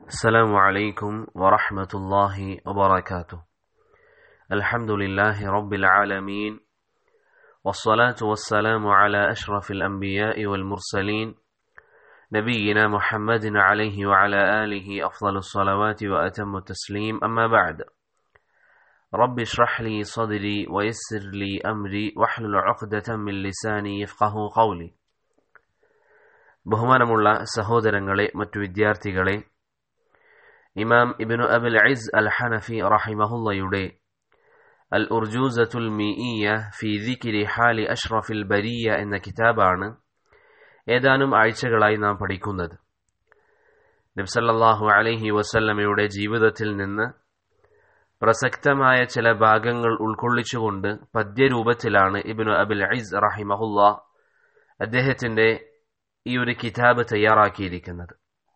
السلام عليكم ورحمة الله وبركاته الحمد لله رب العالمين والصلاة والسلام على أشرف الأنبياء والمرسلين نبينا محمد عليه وعلى آله أفضل الصلوات وأتم التسليم أما بعد رب اشرح لي صدري ويسر لي أمري واحلل عقدة من لساني يفقه قولي ബഹുമാനമുള്ള സഹോദരങ്ങളെ മറ്റു വിദ്യാർത്ഥികളെ ഇമാം Ibnu Abul Izz al Hanafi റഹിമഹുല്ലയുടെ അൽ ഉർജൂസത്തുൽ മീഇയ ഫി ദിക്രി ഹാലി അഷ്റഫിൽ ബരിയ എന്ന കിതാബാണ് ഏതാനും ആഴ്ചകളായി നാം പഠിക്കുന്നത് നബ്സല്ലാഹു അലൈഹി വസല്ലമയുടെ ജീവിതത്തിൽ നിന്ന് പ്രസക്തമായ ചില ഭാഗങ്ങൾ ഉൾക്കൊള്ളിച്ചുകൊണ്ട് പദ്യരൂപത്തിലാണ് ഇബിനു അബുൽ ഐസ് റഹിമഹുല്ല അദ്ദേഹത്തിന്റെ ഈ ഒരു കിതാബ് തയ്യാറാക്കിയിരിക്കുന്നത്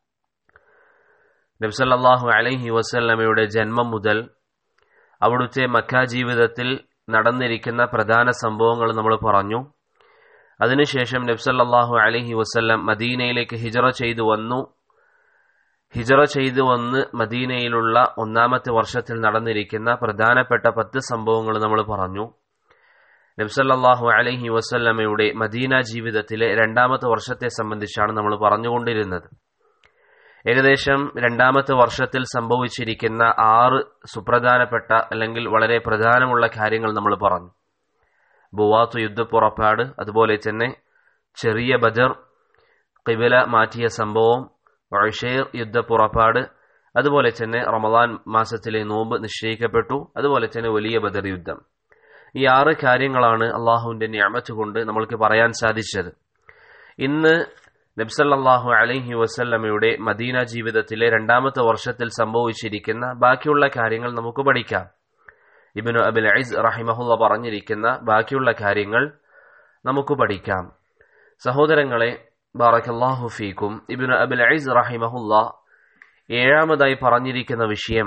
നബ്സല്ലാഹു അലൈഹി വസല്ലമയുടെ ജന്മം മുതൽ അവിടുത്തെ മക്ക ജീവിതത്തിൽ നടന്നിരിക്കുന്ന പ്രധാന സംഭവങ്ങൾ നമ്മൾ പറഞ്ഞു അതിനുശേഷം നബ്സല്ലാഹു അലൈഹി വസല്ലം മദീനയിലേക്ക് ഹിജറ ചെയ്തു വന്നു ഹിജറ ചെയ്തു വന്ന് മദീനയിലുള്ള ഒന്നാമത്തെ വർഷത്തിൽ നടന്നിരിക്കുന്ന പ്രധാനപ്പെട്ട പത്ത് സംഭവങ്ങൾ നമ്മൾ പറഞ്ഞു നബ്സല്ലാഹു അലൈഹി വസല്ലമയുടെ മദീന ജീവിതത്തിലെ രണ്ടാമത്തെ വർഷത്തെ സംബന്ധിച്ചാണ് നമ്മൾ പറഞ്ഞുകൊണ്ടിരുന്നത് ഏകദേശം രണ്ടാമത്തെ വർഷത്തിൽ സംഭവിച്ചിരിക്കുന്ന ആറ് സുപ്രധാനപ്പെട്ട അല്ലെങ്കിൽ വളരെ പ്രധാനമുള്ള കാര്യങ്ങൾ നമ്മൾ പറഞ്ഞു ബുവാത്തു യുദ്ധപ്പുറപ്പാട് അതുപോലെ തന്നെ ചെറിയ ബദർ കിബില മാറ്റിയ സംഭവം ഒഷേർ യുദ്ധപ്പുറപ്പാട് അതുപോലെ തന്നെ റമദാൻ മാസത്തിലെ നോമ്പ് നിശ്ചയിക്കപ്പെട്ടു അതുപോലെ തന്നെ വലിയ ബദർ യുദ്ധം ഈ ആറ് കാര്യങ്ങളാണ് അള്ളാഹുവിന്റെ ഞാമത്ത് കൊണ്ട് നമ്മൾക്ക് പറയാൻ സാധിച്ചത് ഇന്ന് നബ്സല്ലാഹു അലൈഹി വസല്ലമയുടെ മദീന ജീവിതത്തിലെ രണ്ടാമത്തെ വർഷത്തിൽ സംഭവിച്ചിരിക്കുന്ന ബാക്കിയുള്ള കാര്യങ്ങൾ നമുക്ക് പഠിക്കാം ഇബിനു അബുൽ ഐസ് റഹിമഹുല്ല പറഞ്ഞിരിക്കുന്ന ബാക്കിയുള്ള കാര്യങ്ങൾ നമുക്ക് പഠിക്കാം സഹോദരങ്ങളെ ബാറക്കല്ലാഹു ഫീക്കും ഇബിനു അബുൽ ഐസ് റഹിമഹുല്ല ഏഴാമതായി പറഞ്ഞിരിക്കുന്ന വിഷയം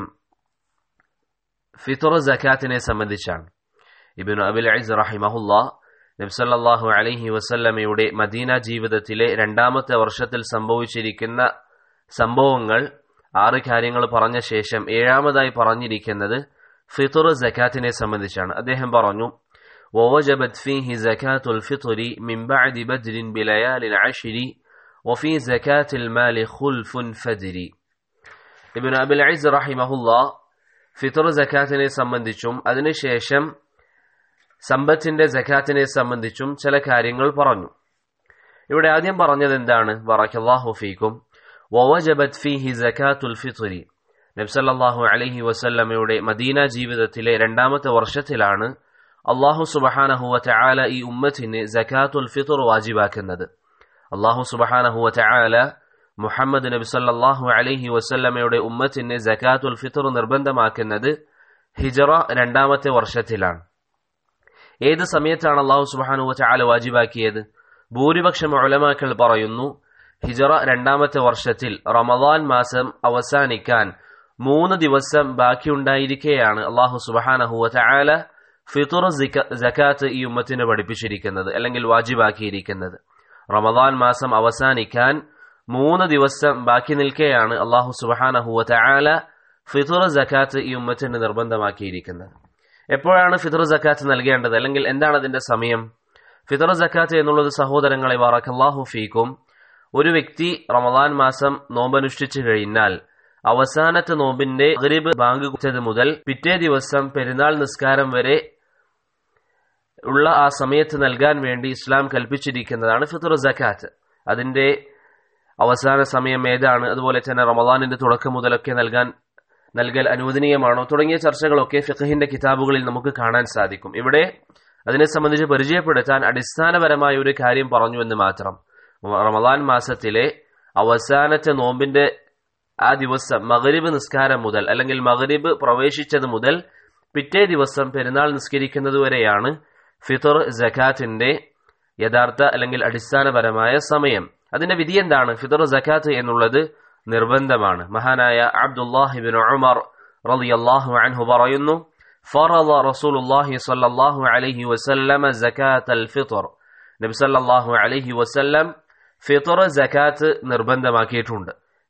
ഫിത്തുർ ജക്കാത്തിനെ സംബന്ധിച്ചാണ് ഇബിനു അബുൽ ഐസ് റഹിമഹുല്ല നബ്സല്ലാഹു അലൈഹി വസല്ലമയുടെ മദീന ജീവിതത്തിലെ രണ്ടാമത്തെ വർഷത്തിൽ സംഭവിച്ചിരിക്കുന്ന സംഭവങ്ങൾ ആറ് കാര്യങ്ങൾ പറഞ്ഞ ശേഷം ഏഴാമതായി പറഞ്ഞിരിക്കുന്നത് ഫിത്തുർ ജക്കാത്തിനെ സംബന്ധിച്ചാണ് അദ്ദേഹം പറഞ്ഞു ووجبت فيه زكاة الفطر من بعد بدر بليال العشر وفي زكاة المال خلف فدري ابن أبي العز رحمه الله ഫിത്തുർ ജക്കാത്തിനെ സംബന്ധിച്ചും അതിനുശേഷം സമ്പത്തിന്റെ ജക്കാത്തിനെ സംബന്ധിച്ചും ചില കാര്യങ്ങൾ പറഞ്ഞു ഇവിടെ ആദ്യം പറഞ്ഞത് എന്താണ് വറക്കല്ലാഹു ഫീക്കും വവജബത് ഫീഹി സക്കാത്തുൽ ഫിത്രി നബ്സല്ലാഹു അലൈഹി വസല്ലമയുടെ മദീന ജീവിതത്തിലെ രണ്ടാമത്തെ വർഷത്തിലാണ് അള്ളാഹു സുബഹാനഹുവ ചായാല ഈ ഉമ്മത്തിന് ജക്കാത്തുൽ ഫിത്തുർ വാജിബാക്കുന്നത് അള്ളാഹു സുബഹാനഹുവ ചായാല മുഹമ്മദ് നബി സല്ലാഹു അലൈഹി വസല്ലമയുടെ ഉമ്മത്തിന് ജക്കാത്തുൽ ഫിത്തുർ നിർബന്ധമാക്കുന്നത് ഹിജറ രണ്ടാമത്തെ വർഷത്തിലാണ് ഏത് സമയത്താണ് അള്ളാഹു സുബാനു ചാല വാജിബാക്കിയത് ഭൂരിപക്ഷം ഒളമാക്കൾ പറയുന്നു ഹിജറ രണ്ടാമത്തെ വർഷത്തിൽ റമദാൻ മാസം അവസാനിക്കാൻ മൂന്ന് ദിവസം ബാക്കിയുണ്ടായിരിക്കെയാണ് അള്ളാഹു സുബാനഹുവ ചാല ഫിത്തുർ ജക്കാത്ത് ഈ ഉമ്മത്തിന് പഠിപ്പിച്ചിരിക്കുന്നത് അല്ലെങ്കിൽ വാജിബാക്കിയിരിക്കുന്നത് റമദാൻ മാസം അവസാനിക്കാൻ മൂന്ന് ദിവസം ബാക്കി നിൽക്കെയാണ് അള്ളാഹു സുബാനഹുവ ചാല ഫിത്തുർ ജക്കാത്ത് ഈ ഉമ്മത്തിന് നിർബന്ധമാക്കിയിരിക്കുന്നത് എപ്പോഴാണ് ഫിത്തർ ജക്കാത്ത് നൽകേണ്ടത് അല്ലെങ്കിൽ എന്താണ് അതിന്റെ സമയം ഫിത്തർ ജക്കാത്ത് എന്നുള്ളത് സഹോദരങ്ങളെ വാറക്കല്ലാഹു ഫീക്കും ഒരു വ്യക്തി റമദാൻ മാസം നോമ്പനുഷ്ഠിച്ചു കഴിഞ്ഞാൽ അവസാനത്തെ നോമ്പിന്റെ ഗരീബ് ബാങ്ക് കുറ്റത് മുതൽ പിറ്റേ ദിവസം പെരുന്നാൾ നിസ്കാരം വരെ ഉള്ള ആ സമയത്ത് നൽകാൻ വേണ്ടി ഇസ്ലാം കൽപ്പിച്ചിരിക്കുന്നതാണ് ഫിത്തർ ജക്കാത്ത് അതിന്റെ അവസാന സമയം ഏതാണ് അതുപോലെ തന്നെ റമദാനിന്റെ തുടക്കം മുതലൊക്കെ നൽകാൻ നൽകൽ അനുവദനീയമാണോ തുടങ്ങിയ ചർച്ചകളൊക്കെ ഫിഖഹിന്റെ കിതാബുകളിൽ നമുക്ക് കാണാൻ സാധിക്കും ഇവിടെ അതിനെ സംബന്ധിച്ച് പരിചയപ്പെടുത്താൻ അടിസ്ഥാനപരമായ ഒരു കാര്യം പറഞ്ഞു എന്ന് മാത്രം റമദാൻ മാസത്തിലെ അവസാനത്തെ നോമ്പിന്റെ ആ ദിവസം മകരീബ് നിസ്കാരം മുതൽ അല്ലെങ്കിൽ മകരീബ് പ്രവേശിച്ചത് മുതൽ പിറ്റേ ദിവസം പെരുന്നാൾ നിസ്കരിക്കുന്നത് വരെയാണ് ഫിത്തർ ജക്കാത്തിന്റെ യഥാർത്ഥ അല്ലെങ്കിൽ അടിസ്ഥാനപരമായ സമയം അതിന്റെ വിധി എന്താണ് ഫിത്തർ ജക്കാത്ത് എന്നുള്ളത് നിർബന്ധമാണ് മഹാനായ അബ്ദുല്ലാഹിബിൻ ഉമർ റളിയല്ലാഹു അൻഹു പറയുന്നു فرض رسول الله صلى الله عليه وسلم زكاة الفطر നബി സല്ലല്ലാഹു അലൈഹി വസല്ലം ഫിത്തർ ജക്കാത്ത് നിർബന്ധമാക്കിയിട്ടുണ്ട്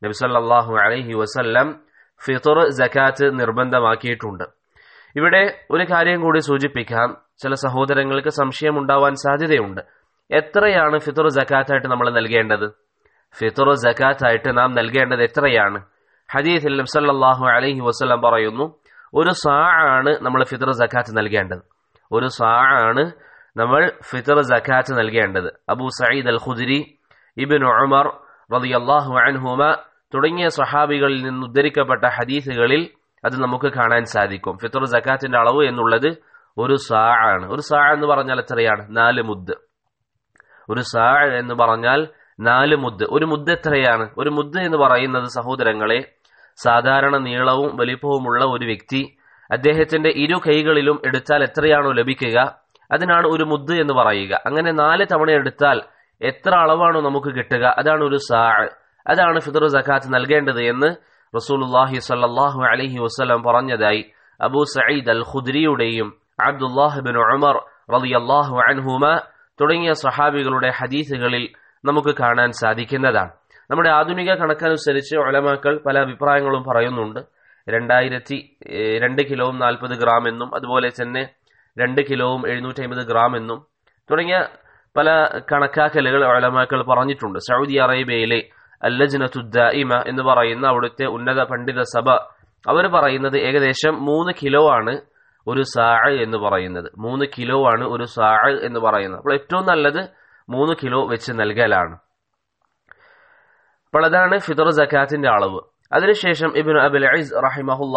നബിസല്ലാഹു അലൈഹി വസല്ലം ഫിത്തർ ജക്കാത്ത് നിർബന്ധമാക്കിയിട്ടുണ്ട് ഇവിടെ ഒരു കാര്യം കൂടി സൂചിപ്പിക്കാം ചില സഹോദരങ്ങൾക്ക് സംശയം ഉണ്ടാവാൻ സാധ്യതയുണ്ട് എത്രയാണ് ഫിത്തർ ജക്കാത്തായിട്ട് നമ്മൾ നൽകേണ്ടത് ഫിത്തർ ജക്കാത്തായിട്ട് നാം നൽകേണ്ടത് എത്രയാണ് ഹദീഥിൽ നബ്സല്ലാഹു അലൈഹി വസ്ലം പറയുന്നു ഒരു സാ ആണ് നമ്മൾ ഫിത്തർ ജക്കാത്ത് നൽകേണ്ടത് ഒരു സാ ആണ് നമ്മൾ ഫിത്തർ ജക്കാത്ത് നൽകേണ്ടത് അബൂ സയ്യിദ് അൽ ഖുദ്രി ഇബിൻ ഉമർ റളിയല്ലാഹു അൻഹുമ തുടങ്ങിയ സഹാബികളിൽ നിന്ന് ഉദ്ധരിക്കപ്പെട്ട ഹദീസുകളിൽ അത് നമുക്ക് കാണാൻ സാധിക്കും ഫിത്തർ ജക്കാത്തിന്റെ അളവ് എന്നുള്ളത് ഒരു സാ ആണ് ഒരു സാ എന്ന് പറഞ്ഞാൽ എത്രയാണ് നാല് മുദ് ഒരു സാ എന്ന് പറഞ്ഞാൽ നാല് മുദ് ഒരു മുദ് എത്രയാണ് ഒരു മുദ് എന്ന് പറയുന്നത് സഹോദരങ്ങളെ സാധാരണ നീളവും വലിപ്പവുമുള്ള ഒരു വ്യക്തി അദ്ദേഹത്തിന്റെ ഇരു കൈകളിലും എടുത്താൽ എത്രയാണോ ലഭിക്കുക അതിനാണ് ഒരു മുദ് എന്ന് പറയുക അങ്ങനെ നാല് തവണ എടുത്താൽ എത്ര അളവാണോ നമുക്ക് കിട്ടുക അതാണ് ഒരു സാ അതാണ് ഫിദർ സക്കാത്ത് നൽകേണ്ടത് എന്ന് റസൂലുല്ലാഹി സല്ലാഹു അലഹി വസ്ലം പറഞ്ഞതായി അബൂ സയ്യിദ് അൽ ഖുദ്രിയുടെയും അബ്ദുല്ലാഹ് ബിൻ ഉമർ റളിയല്ലാഹു അൻഹുമ തുടങ്ങിയ സഹാബികളുടെ ഹദീസുകളിൽ നമുക്ക് കാണാൻ സാധിക്കുന്നതാണ് നമ്മുടെ ആധുനിക കണക്കനുസരിച്ച് ഒലമാക്കൾ പല അഭിപ്രായങ്ങളും പറയുന്നുണ്ട് രണ്ടായിരത്തി രണ്ട് കിലോവും നാൽപ്പത് ഗ്രാം എന്നും അതുപോലെ തന്നെ രണ്ട് കിലോവും എഴുന്നൂറ്റി അമ്പത് ഗ്രാം എന്നും തുടങ്ങിയ പല കണക്കാക്കലുകൾ ഒലമാക്കൾ പറഞ്ഞിട്ടുണ്ട് സൗദി അറേബ്യയിലെ അല്ലജ്നത്തുദ്ദായിമ എന്ന് പറയുന്ന അവിടുത്തെ ഉന്നത പണ്ഡിത സഭ അവർ പറയുന്നത് ഏകദേശം മൂന്ന് കിലോ ആണ് ഒരു സാഴ് എന്ന് പറയുന്നത് മൂന്ന് കിലോ ആണ് ഒരു സാഴ് എന്ന് പറയുന്നത് അപ്പോൾ ഏറ്റവും നല്ലത് മൂന്ന് കിലോ വെച്ച് നൽകലാണ് അപ്പോൾ അതാണ് ഫിദർ ജക്കാത്തിന്റെ അളവ് അതിനുശേഷം ഇബിൻ അബുൽ അയിസ് റഹിമഹുല്ല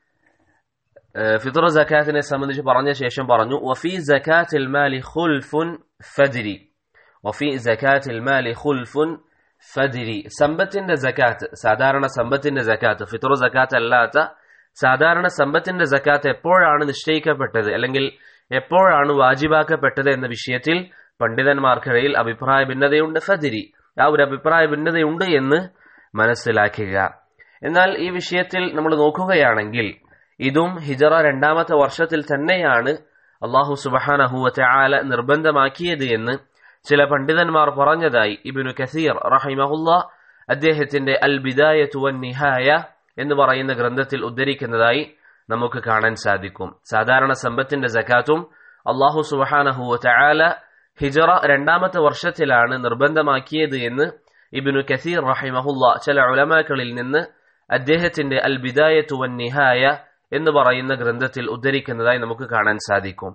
ഫിദർ ജക്കാത്തിനെ സംബന്ധിച്ച് പറഞ്ഞ ശേഷം പറഞ്ഞു വഫി ജക്കാത്തിൽ മാലി ഖുൽഫുൻ ഫജ്രി വഫി ജക്കാത്തിൽ മാലി ഖുൽഫുൻ ഫജ്രി സമ്പത്തിന്റെ ജക്കാത്ത് സാധാരണ സമ്പത്തിന്റെ ജക്കാത്ത് ഫിത്തർ ജക്കാത്ത് അല്ലാത്ത സാധാരണ സമ്പത്തിന്റെ ജക്കാത്ത് എപ്പോഴാണ് നിശ്ചയിക്കപ്പെട്ടത് അല്ലെങ്കിൽ എപ്പോഴാണ് വാജിബാക്കപ്പെട്ടത് എന്ന വിഷയത്തിൽ പണ്ഡിതന്മാർക്കിടയിൽ അഭിപ്രായ ഭിന്നതയുണ്ട് ഫജിരി ആ ഒരു അഭിപ്രായ ഭിന്നതയുണ്ട് എന്ന് മനസ്സിലാക്കുക എന്നാൽ ഈ വിഷയത്തിൽ നമ്മൾ നോക്കുകയാണെങ്കിൽ ഇതും ഹിജറ രണ്ടാമത്തെ വർഷത്തിൽ തന്നെയാണ് അള്ളാഹു സുബഹാനഹുവത്തെ ആല നിർബന്ധമാക്കിയത് എന്ന് ചില പണ്ഡിതന്മാർ പറഞ്ഞതായി ഇബിനു കസീർ റഹിമഹുല്ല അദ്ദേഹത്തിന്റെ അൽ ബിദായത്തു വൻ നിഹായ എന്ന് പറയുന്ന ഗ്രന്ഥത്തിൽ ഉദ്ധരിക്കുന്നതായി നമുക്ക് കാണാൻ സാധിക്കും സാധാരണ സമ്പത്തിന്റെ ജക്കാത്തും അള്ളാഹു സുബഹാനഹുവ ചായാല ഹിജറ രണ്ടാമത്തെ വർഷത്തിലാണ് നിർബന്ധമാക്കിയത് എന്ന് ഇബിനു കസീർ റഹിമഹുല്ല ചില ഉലമാക്കളിൽ നിന്ന് അദ്ദേഹത്തിന്റെ അൽ ബിദായത്തു വൻ നിഹായ എന്ന് പറയുന്ന ഗ്രന്ഥത്തിൽ ഉദ്ധരിക്കുന്നതായി നമുക്ക് കാണാൻ സാധിക്കും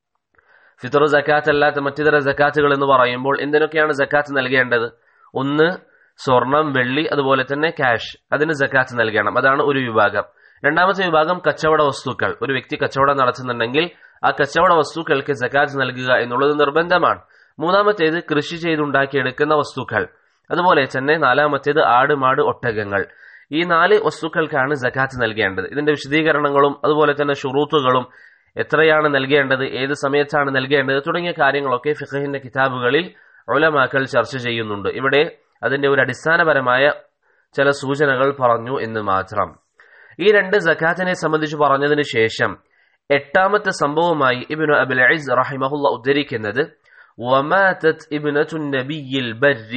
ഫിത്തർ ജക്കാത്ത് അല്ലാത്ത മറ്റിതര ജക്കാത്തുകൾ എന്ന് പറയുമ്പോൾ എന്തിനൊക്കെയാണ് ജക്കാത്ത് നൽകേണ്ടത് ഒന്ന് സ്വർണം വെള്ളി അതുപോലെ തന്നെ ക്യാഷ് അതിന് ജക്കാത്ത് നൽകണം അതാണ് ഒരു വിഭാഗം രണ്ടാമത്തെ വിഭാഗം കച്ചവട വസ്തുക്കൾ ഒരു വ്യക്തി കച്ചവടം നടത്തുന്നുണ്ടെങ്കിൽ ആ കച്ചവട വസ്തുക്കൾക്ക് ജക്കാത്ത് നൽകുക എന്നുള്ളത് നിർബന്ധമാണ് മൂന്നാമത്തേത് കൃഷി ചെയ്തുണ്ടാക്കിയെടുക്കുന്ന വസ്തുക്കൾ അതുപോലെ തന്നെ നാലാമത്തേത് ആട് മാട് ഒട്ടകങ്ങൾ ഈ നാല് വസ്തുക്കൾക്കാണ് ജക്കാത്ത് നൽകേണ്ടത് ഇതിന്റെ വിശദീകരണങ്ങളും അതുപോലെ തന്നെ ഷുറൂത്തുകളും എത്രയാണ് നൽകേണ്ടത് ഏത് സമയത്താണ് നൽകേണ്ടത് തുടങ്ങിയ കാര്യങ്ങളൊക്കെ ഫിഖഹിന്റെ കിതാബുകളിൽ ഒലമാക്കൾ ചർച്ച ചെയ്യുന്നുണ്ട് ഇവിടെ അതിന്റെ ഒരു അടിസ്ഥാനപരമായ ചില സൂചനകൾ പറഞ്ഞു എന്ന് മാത്രം ഈ രണ്ട് ജക്കാത്തിനെ സംബന്ധിച്ച് പറഞ്ഞതിന് ശേഷം എട്ടാമത്തെ സംഭവമായി ഇബിനു അബുൽ അയിസ് റഹിമഹുല്ല ഉദ്ധരിക്കുന്നത് وماتت ابنة النبي البر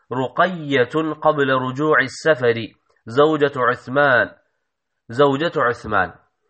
رقية قبل رجوع السفر زوجة عثمان زوجة عثمان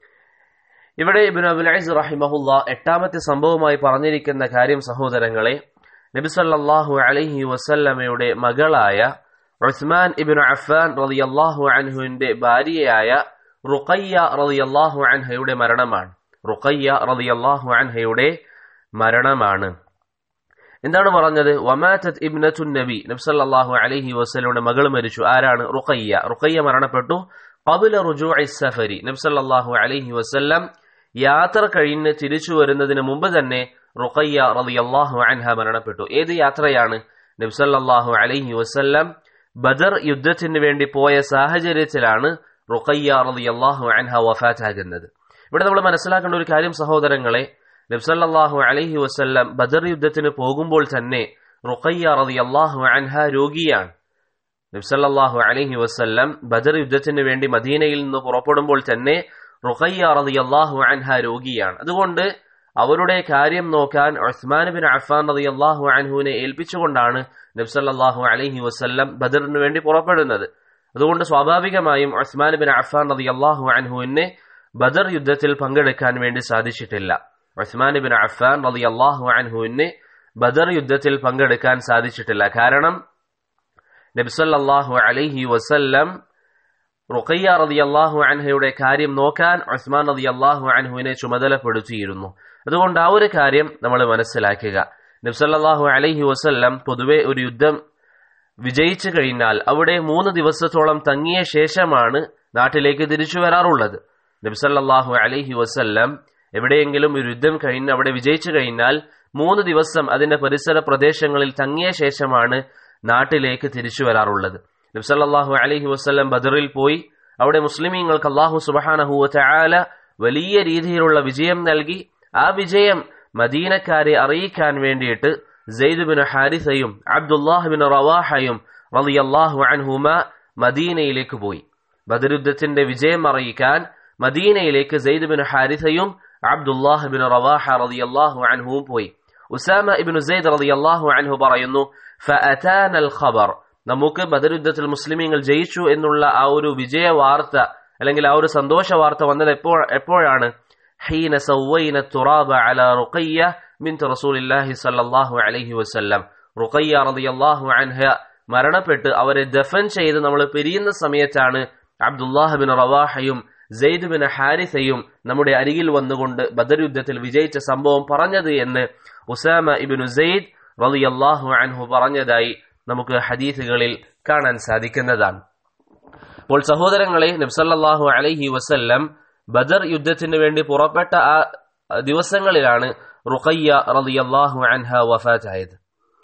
ഇവിടെ ഇബിൻ അബുൽ അയിസ് റഹിമഹുല്ല എട്ടാമത്തെ സംഭവമായി പറഞ്ഞിരിക്കുന്ന കാര്യം സഹോദരങ്ങളെ നബിസല്ലാഹു അലൈഹി വസല്ലമയുടെ മകളായ ഉസ്മാൻ ഇബിൻ അഫാൻ റളിയല്ലാഹു അൻഹുവിന്റെ ഭാര്യയായ റുഖയ്യ റളിയല്ലാഹു അൻഹയുടെ മരണമാണ് റുഖയ്യ റളിയല്ലാഹു അൻഹയുടെ മരണമാണ് എന്താണ് പറഞ്ഞത് വമാറ്റത് ഇബ്നത്തു നബി നബ്സല്ലാഹു അലൈഹി വസ്ലയുടെ മകൾ മരിച്ചു ആരാണ് റുഖയ്യ റുഖയ്യ മരണപ്പെട്ടു قبل رجوع السفر നബ്സല്ലാഹു അലൈഹി വസല്ലം യാത്ര കഴിഞ്ഞ് തിരിച്ചു വരുന്നതിന് മുമ്പ് തന്നെ റുഖയ്യ റളിയല്ലാഹു അൻഹ മരണപ്പെട്ടു ഏത് യാത്രയാണ് നബ്സല്ലാഹു അലൈഹി വസല്ലം ബദർ യുദ്ധത്തിന് വേണ്ടി പോയ സാഹചര്യത്തിലാണ് റുഖയ്യ റളിയല്ലാഹു അൻഹ വഫാറ്റാകുന്നത് ഇവിടെ നമ്മൾ മനസ്സിലാക്കേണ്ട ഒരു കാര്യം സഹോദരങ്ങളെ നബ്സല്ലാഹു അലൈഹി വസല്ലം ബദർ യുദ്ധത്തിന് പോകുമ്പോൾ തന്നെ റുഖയ്യ റളിയല്ലാഹു അൻഹ രോഗിയാണ് നബ്സല്ലാഹു അലൈഹി വസല്ലം ബദർ യുദ്ധത്തിന് വേണ്ടി മദീനയിൽ നിന്ന് പുറപ്പെടുമ്പോൾ തന്നെ റുഖയ്യ റളിയല്ലാഹു അൻഹ രോഗിയാണ് അതുകൊണ്ട് അവരുടെ കാര്യം നോക്കാൻ ഉസ്മാൻ ബിൻ അഫാൻ റളിയല്ലാഹു അൻഹുവിനെ ഏൽപ്പിച്ചുകൊണ്ടാണ് നബ്സല്ലാഹു അലൈഹി വസല്ലം ബദറിന് വേണ്ടി പുറപ്പെടുന്നത് അതുകൊണ്ട് സ്വാഭാവികമായും ഉസ്മാൻ ബിൻ അഫാൻ റതി അള്ളാഹു അൻഹുവിനെ ബദർ യുദ്ധത്തിൽ പങ്കെടുക്കാൻ വേണ്ടി സാധിച്ചിട്ടില്ല ഉസ്മാൻ ബിൻ അഫാൻ റതി അള്ളാഹു അൻഹുവിനെ ബദർ യുദ്ധത്തിൽ പങ്കെടുക്കാൻ സാധിച്ചിട്ടില്ല കാരണം നബ്സല്ലാഹു അലൈഹി വസല്ലം റുഖയ്യ റതി അള്ളാഹു അൻഹയുടെ കാര്യം നോക്കാൻ ഉസ്മാൻ റതി അള്ളാഹു അൻഹുവിനെ ചുമതലപ്പെടുത്തിയിരുന്നു അതുകൊണ്ട് ആ ഒരു കാര്യം നമ്മൾ മനസ്സിലാക്കുക നബ്സല്ലാഹു അലൈഹി വസല്ലം പൊതുവെ ഒരു യുദ്ധം വിജയിച്ചു കഴിഞ്ഞാൽ അവിടെ മൂന്ന് ദിവസത്തോളം തങ്ങിയ ശേഷമാണ് നാട്ടിലേക്ക് തിരിച്ചു വരാറുള്ളത് നബ്സല്ലാഹു അലൈഹി വസല്ലം എവിടെയെങ്കിലും ഒരു യുദ്ധം കഴിഞ്ഞ് അവിടെ വിജയിച്ചു കഴിഞ്ഞാൽ മൂന്ന് ദിവസം അതിന്റെ പരിസര പ്രദേശങ്ങളിൽ തങ്ങിയ ശേഷമാണ് നാട്ടിലേക്ക് തിരിച്ചു വരാറുള്ളത് നബ്സല്ലാഹു അലൈഹി വസ്ലം ബദറിൽ പോയി അവിടെ മുസ്ലിമീങ്ങൾക്ക് അള്ളാഹു സുബാനഹുവ ചായാല വലിയ രീതിയിലുള്ള വിജയം നൽകി ആ വിജയം മദീനക്കാരെ അറിയിക്കാൻ വേണ്ടിയിട്ട് സെയ്ദ് ബിൻ ഹാരിസയും അബ്ദുല്ലാഹ് ബിൻ റവാഹയും റളിയല്ലാഹു അൻഹുമ മദീനയിലേക്ക് പോയി ബദർ യുദ്ധത്തിന്റെ വിജയം അറിയിക്കാൻ മദീനയിലേക്ക് സെയ്ദ് ബിൻ ഹാരിസയും അബ്ദുല്ലാഹ് ബിൻ റവാഹ റളിയല്ലാഹു അൻഹുവും പോയി ഉസാമ ഇബിൻ സെയ്ദ് റളിയല്ലാഹു അൻഹു പറയുന്നു ഫഅതാന അൽ ഖബർ നമുക്ക് ബദർ യുദ്ധത്തിൽ മുസ്ലിമീങ്ങൾ ജയിച്ചു എന്നുള്ള ആ ഒരു വിജയ വാർത്ത അല്ലെങ്കിൽ ആ ഒരു സന്തോഷ വാർത്ത വന്നത് എപ്പോൾ എപ്പോഴാണ് ഹീന സവ്വൈന തുറാബ അല റുഖയ്യ ബിൻത് റസൂലില്ലാഹി സല്ലല്ലാഹു അലൈഹി വസല്ലം റുഖയ്യ റളിയല്ലാഹു അൻഹ മരണപ്പെട്ട് അവരെ ദഫൻ ചെയ്ത് നമ്മൾ പിരിയുന്ന സമയത്താണ് അബ്ദുല്ലാഹ് ബിൻ റവാഹയും സെയ്ദ് ബിൻ ഹാരിസയും നമ്മുടെ അരികിൽ വന്നുകൊണ്ട് ബദർ യുദ്ധത്തിൽ വിജയിച്ച സംഭവം പറഞ്ഞത് എന്ന് ഉസാമ ഇബിനു സെയ്ദ് റളിയല്ലാഹു അൻഹു പറഞ്ഞതായി നമുക്ക് ഹദീസുകളിൽ കാണാൻ സാധിക്കുന്നതാണ് അപ്പോൾ സഹോദരങ്ങളെ നബ്സല്ലാഹു അലൈഹി വസല്ലം ബദർ യുദ്ധത്തിന് വേണ്ടി പുറപ്പെട്ട ആ ദിവസങ്ങളിലാണ് റുഖയ്യ റളിയല്ലാഹു അൻഹ വഫാത്തായത്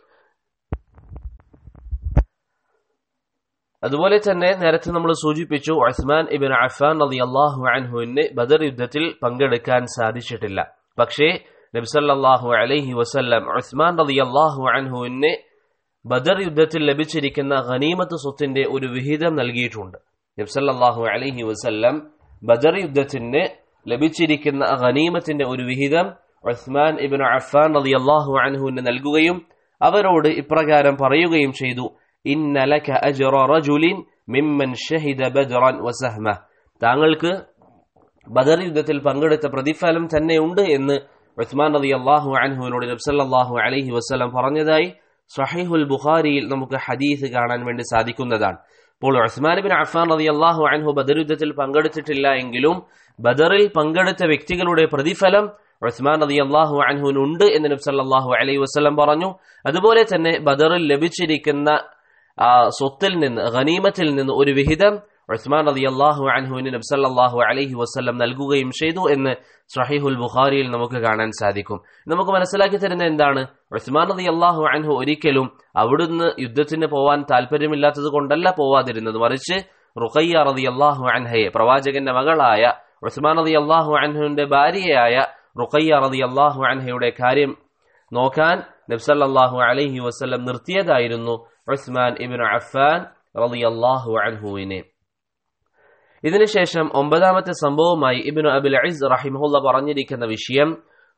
അതുപോലെ തന്നെ നേരത്തെ നമ്മൾ സൂചിപ്പിച്ചു ഉസ്മാൻ ഇബിൻ അഫാൻ റളിയല്ലാഹു അൻഹുവിന് ബദർ യുദ്ധത്തിൽ പങ്കെടുക്കാൻ സാധിച്ചിട്ടില്ല പക്ഷേ നബ്സല്ലാഹു അലൈഹി വസല്ലം ഉസ്മാൻ റളിയല്ലാഹു അൻഹുവിന് ബദർ യുദ്ധത്തിൽ ലഭിച്ചിരിക്കുന്ന ഖനീമത്ത് സ്വത്തിന്റെ ഒരു വിഹിതം നൽകിയിട്ടുണ്ട് നബ്സല്ലാഹു അലൈഹി വസല്ലം ബദർ യുദ്ധത്തിന് ലഭിച്ചിരിക്കുന്ന ഖനീമത്തിന്റെ ഒരു വിഹിതം ഉസ്മാൻ ഇബിൻ അഫാൻ റളിയല്ലാഹു അൻഹുവിന് നൽകുകയും അവരോട് ഇപ്രകാരം പറയുകയും ചെയ്തു ഇന്നലക അജ്റ റജുലിൻ മിമ്മൻ ഷഹിദ ബദ്റൻ വസഹ്മ താങ്കൾക്ക് ബദർ യുദ്ധത്തിൽ പങ്കെടുത്ത പ്രതിഫലം തന്നെയുണ്ട് എന്ന് ഉസ്മാൻ റളിയല്ലാഹു അൻഹുവിനോട് നബ്സല്ലാഹു അലൈഹി വസല്ലം പറഞ്ഞതായി സഹീഹുൽ ബുഖാരിയിൽ നമുക്ക് ഹദീസ് കാണാൻ വേണ്ടി സാധിക്കുന്നതാണ് അപ്പോൾ ഉസ്മാൻ ബിൻ അഫാൻ റതി അള്ളാഹു അൻഹു ബദർ യുദ്ധത്തിൽ പങ്കെടുത്തിട്ടില്ല എങ്കിലും ബദറിൽ പങ്കെടുത്ത വ്യക്തികളുടെ പ്രതിഫലം ഉസ്മാൻ റതി അള്ളാഹു അൻഹുവിനുണ്ട് എന്ന് നബി സല്ലല്ലാഹു അലൈഹി വസല്ലം പറഞ്ഞു അതുപോലെ തന്നെ ബദറിൽ ലഭിച്ചിരിക്കുന്ന ആ സ്വത്തിൽ നിന്ന് ഖനീമത്തിൽ നിന്ന് ഒരു വിഹിതം ഉസ്മാൻ റതി അള്ളാഹു അൻഹുവിന് നബി സല്ലല്ലാഹു അലൈഹി വസല്ലം നൽകുകയും ചെയ്തു എന്ന് സഹീഹുൽ ബുഖാരിയിൽ നമുക്ക് കാണാൻ സാധിക്കും നമുക്ക് മനസ്സിലാക്കി തരുന്ന എന്താണ് ഉസ്മാൻ റതി അള്ളാഹു അൻഹു ഒരിക്കലും അവിടുന്ന് യുദ്ധത്തിന് പോവാൻ താല്പര്യമില്ലാത്തത് കൊണ്ടല്ല പോവാതിരുന്നത് മറിച്ച് റുഖയ്യ റതി അള്ളാഹു അൻഹയെ പ്രവാചകന്റെ മകളായ ഉസ്മാൻ റതി അള്ളാഹു അൻഹുവിന്റെ ഭാര്യയായ റുഖയ്യ റതി അള്ളാഹു അൻഹയുടെ കാര്യം നോക്കാൻ നബ്സല്ലാഹു അലൈഹി വസ്ലം നിർത്തിയതായിരുന്നു ഉസ്മാൻ ഇബിൻ അഫാൻ റതി അള്ളാഹു അൻഹുവിനെ ഇതിനുശേഷം ഒമ്പതാമത്തെ സംഭവമായി ഇബിനു അബുൽ അയിസ് റഹിമുല്ല പറഞ്ഞിരിക്കുന്ന വിഷയം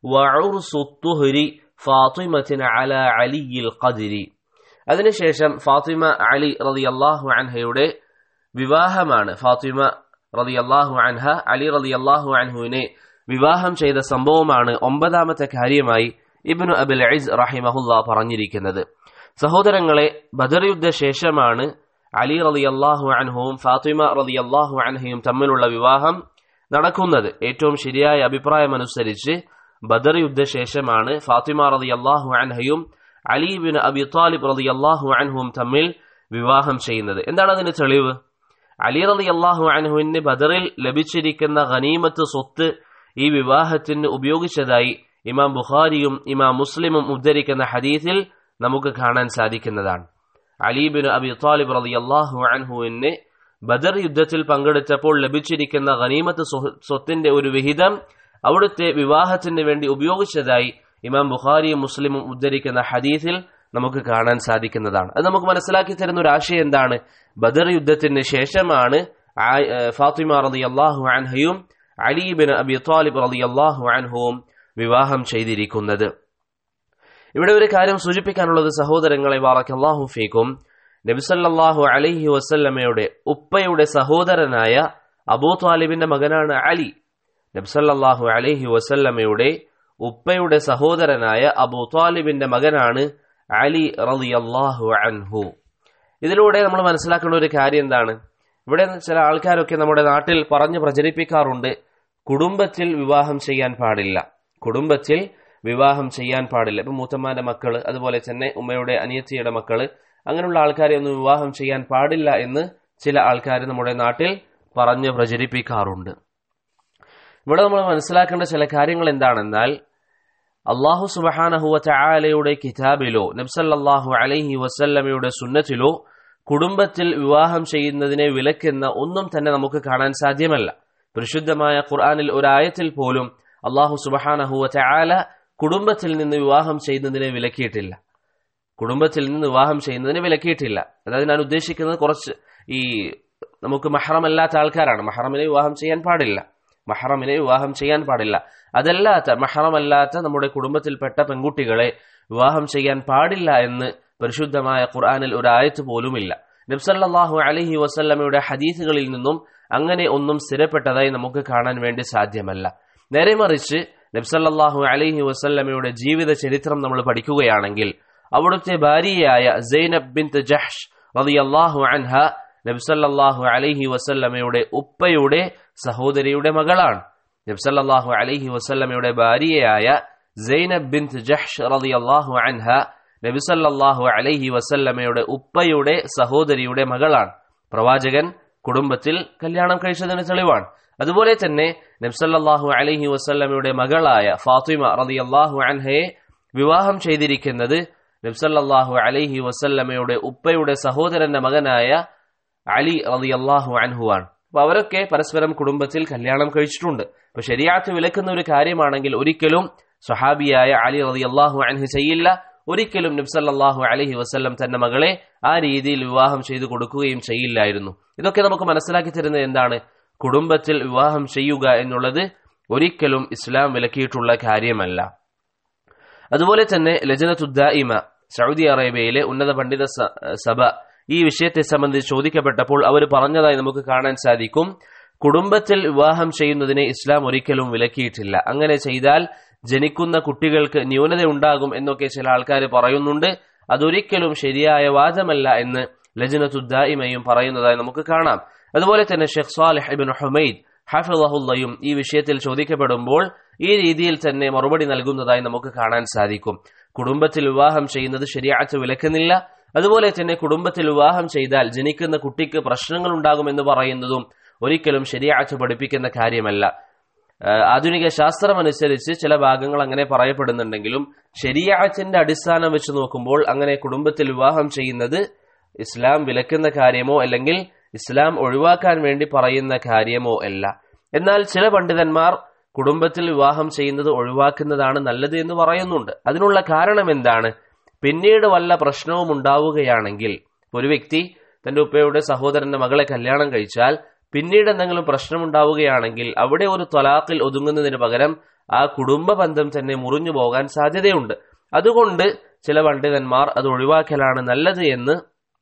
ഫാത്തിമത്തിന് അല അലിയിൽ ഖദിരി അതിനുശേഷം ഫാത്തിമ അലി റതി അള്ളാഹു അൻഹയുടെ വിവാഹമാണ് ഫാത്തിമ റതി അള്ളാഹു അൻഹ അലി റതി അള്ളാഹു അൻഹുവിനെ വിവാഹം ചെയ്ത സംഭവമാണ് ഒമ്പതാമത്തെ കാര്യമായി ഇബിനു അബുൽ അയിസ് റഹിമഹുല്ല പറഞ്ഞിരിക്കുന്നത് സഹോദരങ്ങളെ ബദർ യുദ്ധ ശേഷമാണ് അലി റതി അള്ളാഹു അൻഹുവും ഫാത്തിമ റതി അള്ളാഹു അൻഹയും തമ്മിലുള്ള വിവാഹം നടക്കുന്നത് ഏറ്റവും ശരിയായ അഭിപ്രായമനുസരിച്ച് ബദർ യുദ്ധശേഷമാണ് ഫാത്തിമ റതി അള്ളാഹു അൻഹയും അലി ബിൻ അബി താലിബ് റതി അള്ളാഹു അൻഹുവും തമ്മിൽ വിവാഹം ചെയ്യുന്നത് എന്താണ് അതിന് തെളിവ് അലി റതി അള്ളാഹു അൻഹുവിന് ബദറിൽ ലഭിച്ചിരിക്കുന്ന ഖനീമത്ത് സ്വത്ത് ഈ വിവാഹത്തിന് ഉപയോഗിച്ചതായി ഇമാം ബുഖാരിയും ഇമാം മുസ്ലിമും ഉദ്ധരിക്കുന്ന ഹദീസിൽ നമുക്ക് കാണാൻ സാധിക്കുന്നതാണ് അലീബിൻ അബി താലിബ് റതി അള്ളാഹു അൻഹുവിന് ബദർ യുദ്ധത്തിൽ പങ്കെടുത്തപ്പോൾ ലഭിച്ചിരിക്കുന്ന ഖനീമത്ത് സ്വത്തിന്റെ ഒരു വിഹിതം അവിടുത്തെ വിവാഹത്തിന് വേണ്ടി ഉപയോഗിച്ചതായി ഇമാം ബുഖാരിയും മുസ്ലിമും ഉദ്ധരിക്കുന്ന ഹദീസിൽ നമുക്ക് കാണാൻ സാധിക്കുന്നതാണ് അത് നമുക്ക് മനസ്സിലാക്കി തരുന്ന ഒരു ആശയം എന്താണ് ബദർ യുദ്ധത്തിന് ശേഷമാണ് ഫാത്തിമ റതി അള്ളാഹു അൻഹയും അലീബിൻ അബി താലിബ് റതി അള്ളാഹു അൻഹുവും വിവാഹം ചെയ്തിരിക്കുന്നത് ഇവിടെ ഒരു കാര്യം സൂചിപ്പിക്കാനുള്ളത് സഹോദരങ്ങളെ വാറക്കല്ലാഹു ഫീക്കും നബിസല്ലാഹു അലൈഹി വസല്ലമയുടെ ഉപ്പയുടെ സഹോദരനായ അബൂ താലിബിന്റെ മകനാണ് അലി നബ്സല്ലാഹു അലൈഹി വസല്ലമയുടെ ഉപ്പയുടെ സഹോദരനായ അബൂ താലിബിന്റെ മകനാണ് അലി റളിയല്ലാഹു അൻഹു ഇതിലൂടെ നമ്മൾ മനസ്സിലാക്കേണ്ട ഒരു കാര്യം എന്താണ് ഇവിടെ ചില ആൾക്കാരൊക്കെ നമ്മുടെ നാട്ടിൽ പറഞ്ഞു പ്രചരിപ്പിക്കാറുണ്ട് കുടുംബത്തിൽ വിവാഹം ചെയ്യാൻ പാടില്ല കുടുംബത്തിൽ വിവാഹം ചെയ്യാൻ പാടില്ല ഇപ്പൊ മൂത്തമ്മാന്റെ മക്കള് അതുപോലെ തന്നെ ഉമ്മയുടെ അനിയത്തിയുടെ മക്കള് അങ്ങനെയുള്ള ആൾക്കാരെ ഒന്നും വിവാഹം ചെയ്യാൻ പാടില്ല എന്ന് ചില ആൾക്കാർ നമ്മുടെ നാട്ടിൽ പറഞ്ഞു പ്രചരിപ്പിക്കാറുണ്ട് ഇവിടെ നമ്മൾ മനസ്സിലാക്കേണ്ട ചില കാര്യങ്ങൾ എന്താണെന്നാൽ അള്ളാഹു സുബഹാനഹുവ ചായാലയുടെ കിതാബിലോ നബ്സല്ലാഹു അലൈഹി വസല്ലമയുടെ സുന്നത്തിലോ കുടുംബത്തിൽ വിവാഹം ചെയ്യുന്നതിനെ വിലക്കുന്ന ഒന്നും തന്നെ നമുക്ക് കാണാൻ സാധ്യമല്ല പരിശുദ്ധമായ ഖുർആാനിൽ ഒരായത്തിൽ പോലും അള്ളാഹു സുബഹാനഹുവ ചായാല കുടുംബത്തിൽ നിന്ന് വിവാഹം ചെയ്യുന്നതിനെ വിലക്കിയിട്ടില്ല കുടുംബത്തിൽ നിന്ന് വിവാഹം ചെയ്യുന്നതിന് വിലക്കിയിട്ടില്ല അതായത് ഞാൻ ഉദ്ദേശിക്കുന്നത് കുറച്ച് ഈ നമുക്ക് മഹറമല്ലാത്ത ആൾക്കാരാണ് മഹറമിനെ വിവാഹം ചെയ്യാൻ പാടില്ല മഹറമിനെ വിവാഹം ചെയ്യാൻ പാടില്ല അതല്ലാത്ത മഹറമല്ലാത്ത നമ്മുടെ കുടുംബത്തിൽപ്പെട്ട പെൺകുട്ടികളെ വിവാഹം ചെയ്യാൻ പാടില്ല എന്ന് പരിശുദ്ധമായ ഖുർആാനിൽ ഒരു ആയത്ത് പോലുമില്ല നബ്സല്ലാഹു അലഹി വസല്ലമയുടെ ഹദീസുകളിൽ നിന്നും അങ്ങനെ ഒന്നും സ്ഥിരപ്പെട്ടതായി നമുക്ക് കാണാൻ വേണ്ടി സാധ്യമല്ല നേരെ മറിച്ച് നബ്സല്ലാഹു അലഹി വസല്ലമയുടെ ജീവിത ചരിത്രം നമ്മൾ പഠിക്കുകയാണെങ്കിൽ അവിടുത്തെ ഭാര്യയായ സൈനബ് ബിൻ ജഹ്ഷ് റളിയല്ലാഹു അൻഹ നബ്സല്ലാഹു അലൈഹി വസല്ലമയുടെ ഉപ്പയുടെ സഹോദരിയുടെ മകളാണ് നബ്സല്ലാഹു അലൈഹി വസല്ലമയുടെ ഭാര്യയായ സൈനബ് ബിൻ ജഹ്ഷ് റളിയല്ലാഹു അൻഹ നബിസല്ലാഹു അലൈഹി വസല്ലമയുടെ ഉപ്പയുടെ സഹോദരിയുടെ മകളാണ് പ്രവാചകൻ കുടുംബത്തിൽ കല്യാണം കഴിച്ചതിന് തെളിവാണ് അതുപോലെ തന്നെ നബ്സല്ലാഹു അലൈഹി വസല്ലമയുടെ മകളായ ഫാത്തിമ റളിയല്ലാഹു അൻഹയെ വിവാഹം ചെയ്തിരിക്കുന്നത് നബ്സല്ലാഹു അലൈഹി വസല്ലമയുടെ ഉപ്പയുടെ സഹോദരന്റെ മകനായ അലി റളിയല്ലാഹു അൻഹുവാണ് അപ്പൊ അവരൊക്കെ പരസ്പരം കുടുംബത്തിൽ കല്യാണം കഴിച്ചിട്ടുണ്ട് അപ്പൊ ശരിയാത്ത് വിലക്കുന്ന ഒരു കാര്യമാണെങ്കിൽ ഒരിക്കലും സ്വഹാബിയായ അലി റളിയല്ലാഹു അൻഹു ചെയ്യില്ല ഒരിക്കലും നബ്സല്ലാഹു അലഹി വസ്ല്ലം തന്റെ മകളെ ആ രീതിയിൽ വിവാഹം ചെയ്തു കൊടുക്കുകയും ചെയ്യില്ലായിരുന്നു ഇതൊക്കെ നമുക്ക് മനസ്സിലാക്കി തരുന്നത് എന്താണ് കുടുംബത്തിൽ വിവാഹം ചെയ്യുക എന്നുള്ളത് ഒരിക്കലും ഇസ്ലാം വിലക്കിയിട്ടുള്ള കാര്യമല്ല അതുപോലെ തന്നെ ലജനത്തുദ്ദായിമ സൗദി അറേബ്യയിലെ ഉന്നത പണ്ഡിത സഭ ഈ വിഷയത്തെ സംബന്ധിച്ച് ചോദിക്കപ്പെട്ടപ്പോൾ അവർ പറഞ്ഞതായി നമുക്ക് കാണാൻ സാധിക്കും കുടുംബത്തിൽ വിവാഹം ചെയ്യുന്നതിനെ ഇസ്ലാം ഒരിക്കലും വിലക്കിയിട്ടില്ല അങ്ങനെ ചെയ്താൽ ജനിക്കുന്ന കുട്ടികൾക്ക് ന്യൂനത ഉണ്ടാകും എന്നൊക്കെ ചില ആൾക്കാർ പറയുന്നുണ്ട് അതൊരിക്കലും ശരിയായ വാദമല്ല എന്ന് ലജനത്തുദ്ദായിമയും പറയുന്നതായി നമുക്ക് കാണാം അതുപോലെ തന്നെ ഷെഖ് സാലിഹ് ഇബിൻ ഹുമൈദ് ഹാഫിളഹുല്ലയും ഈ വിഷയത്തിൽ ചോദിക്കപ്പെടുമ്പോൾ ഈ രീതിയിൽ തന്നെ മറുപടി നൽകുന്നതായി നമുക്ക് കാണാൻ സാധിക്കും കുടുംബത്തിൽ വിവാഹം ചെയ്യുന്നത് ശരിയാഴ്ച വിലക്കുന്നില്ല അതുപോലെ തന്നെ കുടുംബത്തിൽ വിവാഹം ചെയ്താൽ ജനിക്കുന്ന കുട്ടിക്ക് പ്രശ്നങ്ങൾ ഉണ്ടാകുമെന്ന് പറയുന്നതും ഒരിക്കലും ശരിയാഴ്ച പഠിപ്പിക്കുന്ന കാര്യമല്ല ആധുനിക ശാസ്ത്രമനുസരിച്ച് ചില ഭാഗങ്ങൾ അങ്ങനെ പറയപ്പെടുന്നുണ്ടെങ്കിലും ശരിയാഴ്ചന്റെ അടിസ്ഥാനം വെച്ച് നോക്കുമ്പോൾ അങ്ങനെ കുടുംബത്തിൽ വിവാഹം ചെയ്യുന്നത് ഇസ്ലാം വിലക്കുന്ന കാര്യമോ അല്ലെങ്കിൽ ഇസ്ലാം ഒഴിവാക്കാൻ വേണ്ടി പറയുന്ന കാര്യമോ അല്ല എന്നാൽ ചില പണ്ഡിതന്മാർ കുടുംബത്തിൽ വിവാഹം ചെയ്യുന്നത് ഒഴിവാക്കുന്നതാണ് നല്ലത് എന്ന് പറയുന്നുണ്ട് അതിനുള്ള കാരണം എന്താണ് പിന്നീട് വല്ല പ്രശ്നവും ഉണ്ടാവുകയാണെങ്കിൽ ഒരു വ്യക്തി തന്റെ ഉപ്പയുടെ സഹോദരന്റെ മകളെ കല്യാണം കഴിച്ചാൽ പിന്നീട് എന്തെങ്കിലും പ്രശ്നമുണ്ടാവുകയാണെങ്കിൽ അവിടെ ഒരു തൊലാഖിൽ ഒതുങ്ങുന്നതിന് പകരം ആ കുടുംബ ബന്ധം തന്നെ മുറിഞ്ഞു പോകാൻ സാധ്യതയുണ്ട് അതുകൊണ്ട് ചില പണ്ഡിതന്മാർ അത് ഒഴിവാക്കലാണ് നല്ലത് എന്ന്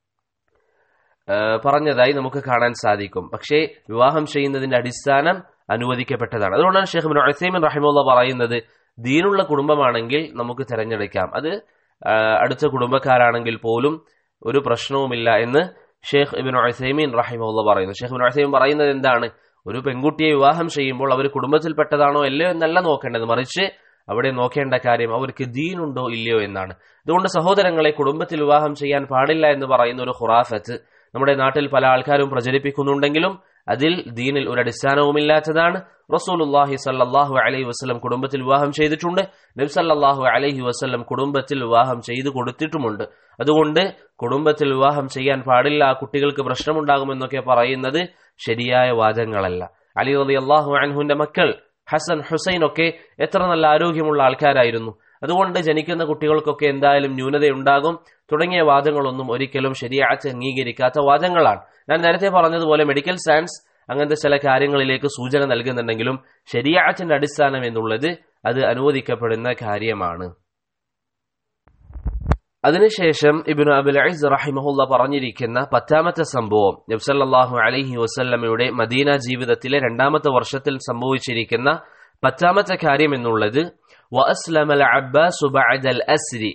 പറഞ്ഞതായി നമുക്ക് കാണാൻ സാധിക്കും പക്ഷേ വിവാഹം ചെയ്യുന്നതിന്റെ അടിസ്ഥാനം അനുവദിക്കപ്പെട്ടതാണ് അതുകൊണ്ടാണ് ഷെയ്ഖ് ബിൻ അസൈമിൻ റഹിമുള്ള പറയുന്നത് ദീനുള്ള കുടുംബമാണെങ്കിൽ നമുക്ക് തിരഞ്ഞെടുക്കാം അത് അടുത്ത കുടുംബക്കാരാണെങ്കിൽ പോലും ഒരു പ്രശ്നവുമില്ല എന്ന് ഷെയ്ഖ് ഇബിൻ അസൈമീൻ റഹിമുള്ള പറയുന്നു ഷെയ്ഖ് ഇബിൻ അസൈമീൻ പറയുന്നത് എന്താണ് ഒരു പെൺകുട്ടിയെ വിവാഹം ചെയ്യുമ്പോൾ അവർ കുടുംബത്തിൽപ്പെട്ടതാണോ അല്ലയോ എന്നല്ല നോക്കേണ്ടത് മറിച്ച് അവിടെ നോക്കേണ്ട കാര്യം അവർക്ക് ദീനുണ്ടോ ഇല്ലയോ എന്നാണ് അതുകൊണ്ട് സഹോദരങ്ങളെ കുടുംബത്തിൽ വിവാഹം ചെയ്യാൻ പാടില്ല എന്ന് പറയുന്ന ഒരു ഖുറാഫത്ത് നമ്മുടെ നാട്ടിൽ പല ആൾക്കാരും പ്രചരിപ്പിക്കുന്നുണ്ടെങ്കിലും അതിൽ ദീനിൽ ഒരു അടിസ്ഥാനവുമില്ലാത്തതാണ് റസൂലുല്ലാഹി സല്ലാഹു അലൈഹി വസ്ലം കുടുംബത്തിൽ വിവാഹം ചെയ്തിട്ടുണ്ട് നബി സല്ലാഹു അലൈഹി വസ്ലം കുടുംബത്തിൽ വിവാഹം ചെയ്തു കൊടുത്തിട്ടുമുണ്ട് അതുകൊണ്ട് കുടുംബത്തിൽ വിവാഹം ചെയ്യാൻ പാടില്ല ആ കുട്ടികൾക്ക് പ്രശ്നമുണ്ടാകുമെന്നൊക്കെ പറയുന്നത് ശരിയായ വാദങ്ങളല്ല അലി റതി അള്ളാഹു അൻഹുവിന്റെ മക്കൾ ഹസൻ ഹുസൈൻ ഒക്കെ എത്ര നല്ല ആരോഗ്യമുള്ള ആൾക്കാരായിരുന്നു അതുകൊണ്ട് ജനിക്കുന്ന കുട്ടികൾക്കൊക്കെ എന്തായാലും ന്യൂനതയുണ്ടാകും തുടങ്ങിയ വാദങ്ങളൊന്നും ഒരിക്കലും ശരിയാഴ്ച അംഗീകരിക്കാത്ത വാദങ്ങളാണ് ഞാൻ നേരത്തെ പറഞ്ഞതുപോലെ മെഡിക്കൽ സയൻസ് അങ്ങനത്തെ ചില കാര്യങ്ങളിലേക്ക് സൂചന നൽകുന്നുണ്ടെങ്കിലും ശരിയാഴ്ചന്റെ അടിസ്ഥാനം എന്നുള്ളത് അത് അനുവദിക്കപ്പെടുന്ന കാര്യമാണ് അതിനുശേഷം ഇബിനു അബുൽ അയിസ് റഹിമഹുല്ല പറഞ്ഞിരിക്കുന്ന പത്താമത്തെ സംഭവം നബ്സല്ലാഹു അലൈഹി വസല്ലമയുടെ മദീന ജീവിതത്തിലെ രണ്ടാമത്തെ വർഷത്തിൽ സംഭവിച്ചിരിക്കുന്ന പത്താമത്തെ കാര്യം എന്നുള്ളത് വഅസ്ലമൽ അബ്ബാസ് ബഅദൽ അസ്രി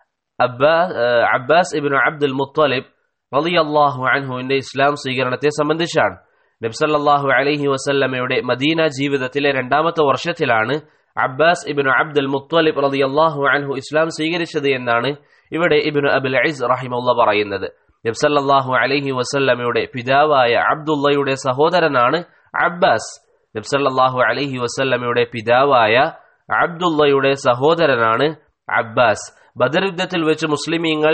അബ്ബാസ് ഇബ്നു അബ്ദുൽ മുത്തലിബ് റളിയല്ലാഹു അൻഹുവിന്റെ ഇസ്ലാം സ്വീകരണത്തെ സംബന്ധിച്ചാണ് നബ്സല്ലാഹു അലൈഹി വസല്ലമയുടെ മദീന ജീവിതത്തിലെ രണ്ടാമത്തെ വർഷത്തിലാണ് അബ്ബാസ് ഇബ്നു അബ്ദുൽ മുത്തലിബ് റളിയല്ലാഹു അൻഹു ഇസ്ലാം സ്വീകരിച്ചത് എന്നാണ് ഇവിടെ ഇബ്നു അബുൽ അയിസ് റഹിമുള്ള പറയുന്നത് നബ്സല്ലാഹു അലൈഹി വസല്ലമയുടെ പിതാവായ അബ്ദുള്ളയുടെ സഹോദരനാണ് അബ്ബാസ് നബ്സല്ലാഹു അലൈഹി വസല്ലമയുടെ പിതാവായ അബ്ദുള്ളയുടെ സഹോദരനാണ് അബ്ബാസ് ബദർ യുദ്ധത്തിൽ വെച്ച് മുസ്ലിമീങ്ങൾ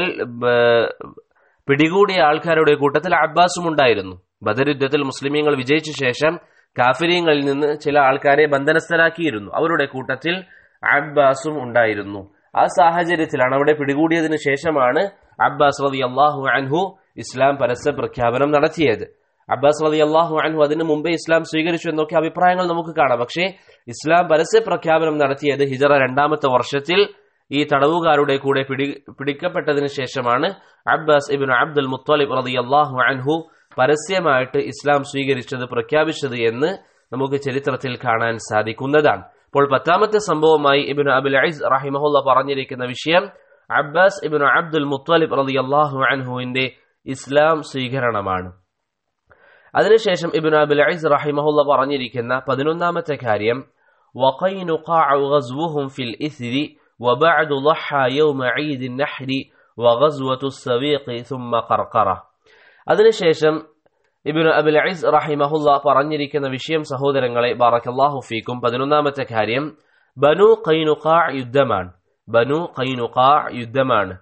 പിടികൂടിയ ആൾക്കാരുടെ കൂട്ടത്തിൽ അബ്ബാസും ഉണ്ടായിരുന്നു ബദർ യുദ്ധത്തിൽ മുസ്ലിമീങ്ങൾ വിജയിച്ച ശേഷം കാഫിരിയങ്ങളിൽ നിന്ന് ചില ആൾക്കാരെ ബന്ധനസ്ഥരാക്കിയിരുന്നു അവരുടെ കൂട്ടത്തിൽ അബ്ബാസും ഉണ്ടായിരുന്നു ആ സാഹചര്യത്തിലാണ് അവിടെ പിടികൂടിയതിനു ശേഷമാണ് അബ്ബാസ് റതി അള്ളാഹു അൻഹു ഇസ്ലാം പരസ്യ പ്രഖ്യാപനം നടത്തിയത് അബ്ബാസ് റതി അള്ളാഹു അൻഹു അതിനു മുമ്പേ ഇസ്ലാം സ്വീകരിച്ചു എന്നൊക്കെ അഭിപ്രായങ്ങൾ നമുക്ക് കാണാം പക്ഷേ ഇസ്ലാം പരസ്യ പ്രഖ്യാപനം നടത്തിയത് ഹിജറ രണ്ടാമത്തെ വർഷത്തിൽ ഈ തടവുകാരുടെ കൂടെ പിടി പിടിക്കപ്പെട്ടതിനു ശേഷമാണ് അബ്ബാസ് ഇബിൻ അബ്ദുൽ മുത്തലിബ് റതി അള്ളാഹു അൻഹു പരസ്യമായിട്ട് ഇസ്ലാം സ്വീകരിച്ചത് പ്രഖ്യാപിച്ചത് എന്ന് നമുക്ക് ചരിത്രത്തിൽ കാണാൻ സാധിക്കുന്നതാണ് അപ്പോൾ പത്താമത്തെ സംഭവമായി ഇബിൻ അബുൽ അയിസ് റഹിമഹുല്ല പറഞ്ഞിരിക്കുന്ന വിഷയം അബ്ബാസ് ഇബിൻ അബ്ദുൽ മുത്തലിബ് റതി അള്ളാഹു അൻഹുവിന്റെ ഇസ്ലാം സ്വീകരണമാണ് അതിനുശേഷം ഇബിൻ അബുൽ അയിസ് റഹിമഹുല്ല പറഞ്ഞിരിക്കുന്ന പതിനൊന്നാമത്തെ കാര്യം وقينقاع غزوهم في الإثر وبعد ضحى يوم عيد النحر وغزوة السويق ثم قرقرة അതിനുശേഷം ഇബിന് അബുൽ അയിസ് റഹിമഹുല്ല പറഞ്ഞിരിക്കുന്ന വിഷയം സഹോദരങ്ങളെ ബാറക്കല്ലാഹു ഫീക്കും പതിനൊന്നാമത്തെ കാര്യം ബനു ഖൈനുഖാ യുദ്ധമാണ് ബനു ഖൈനുഖാ യുദ്ധമാണ്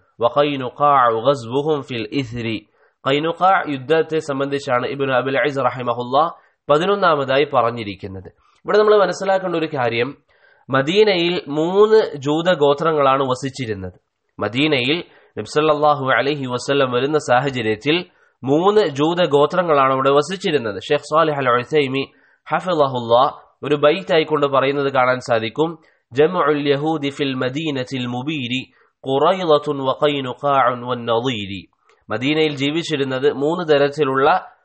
വഖൈനുഖാ ഫിൽ ഇസ്രി ഖൈനുഖാ യുദ്ധത്തെ സംബന്ധിച്ചാണ് ഇബിന് അബുൽ അയിസ് റഹിമഹുല്ല പതിനൊന്നാമതായി പറഞ്ഞിരിക്കുന്നത് ഇവിടെ നമ്മൾ മനസ്സിലാക്കേണ്ട ഒരു കാര്യം മദീനയിൽ മൂന്ന് ജൂത ഗോത്രങ്ങളാണ് വസിച്ചിരുന്നത് മദീനയിൽ നബ്സല്ലാഹു അലഹി വസ്ല്ലം വരുന്ന സാഹചര്യത്തിൽ മൂന്ന് ജൂത ഗോത്രങ്ങളാണ് ഇവിടെ വസിച്ചിരുന്നത് ഷെയ്ഖ് സാലിഹ് അൽ ഉസൈമി ഹഫിളഹുല്ല ഒരു ബൈറ്റായി കൊണ്ട് പറയുന്നത് കാണാൻ സാധിക്കും ജംഉൽ യഹൂദി ഫിൽ മദീനത്തിൽ മുബീരി ഖുറൈളത്തുൻ വഖൈനുഖാഉൻ വന്നളീരി മദീനയിൽ ജീവിച്ചിരുന്നത് മൂന്ന് തരത്തിലുള്ള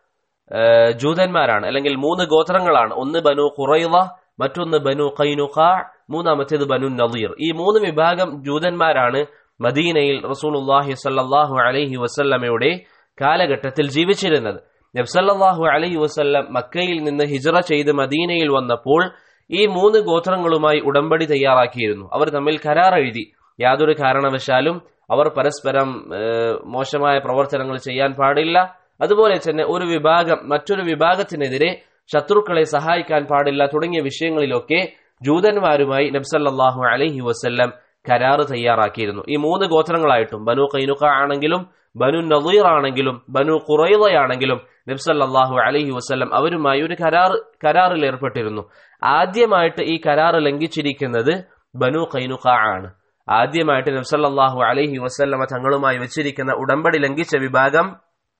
ജൂതന്മാരാണ് അല്ലെങ്കിൽ മൂന്ന് ഗോത്രങ്ങളാണ് ഒന്ന് ബനു ഖുറൈള മറ്റൊന്ന് ബനു ഖൈനുഖാ മൂന്നാമത്തേത് ബനു നദീർ ഈ മൂന്ന് വിഭാഗം ജൂതന്മാരാണ് മദീനയിൽ റസൂലുള്ളാഹി സ്വല്ലല്ലാഹു അലൈഹി വസല്ലമയുടെ കാലഘട്ടത്തിൽ ജീവിച്ചിരുന്നത് നബ്സല്ലാഹു അലൈഹി വസല്ലം മക്കയിൽ നിന്ന് ഹിജറ ചെയ്ത് മദീനയിൽ വന്നപ്പോൾ ഈ മൂന്ന് ഗോത്രങ്ങളുമായി ഉടമ്പടി തയ്യാറാക്കിയിരുന്നു അവർ തമ്മിൽ കരാർ എഴുതി യാതൊരു കാരണവശാലും അവർ പരസ്പരം മോശമായ പ്രവർത്തനങ്ങൾ ചെയ്യാൻ പാടില്ല അതുപോലെ തന്നെ ഒരു വിഭാഗം മറ്റൊരു വിഭാഗത്തിനെതിരെ ശത്രുക്കളെ സഹായിക്കാൻ പാടില്ല തുടങ്ങിയ വിഷയങ്ങളിലൊക്കെ ജൂതന്മാരുമായി നബ്സല്ലാഹു അലൈഹി വസല്ലം കരാറ് തയ്യാറാക്കിയിരുന്നു ഈ മൂന്ന് ഗോത്രങ്ങളായിട്ടും ബനു കൈനുഖ ആണെങ്കിലും ബനു നദീർ ആണെങ്കിലും ബനു ഖുറൈദയാണെങ്കിലും നബ്സല്ലാഹു അലൈഹി വസ്ലം അവരുമായി ഒരു കരാർ കരാറിൽ ഏർപ്പെട്ടിരുന്നു ആദ്യമായിട്ട് ഈ കരാർ ലംഘിച്ചിരിക്കുന്നത് ബനു കൈനുഖ ആണ് ആദ്യമായിട്ട് നബ്സല്ലാഹു അലൈഹി വസ്ല്ലമ തങ്ങളുമായി വെച്ചിരിക്കുന്ന ഉടമ്പടി ലംഘിച്ച വിഭാഗം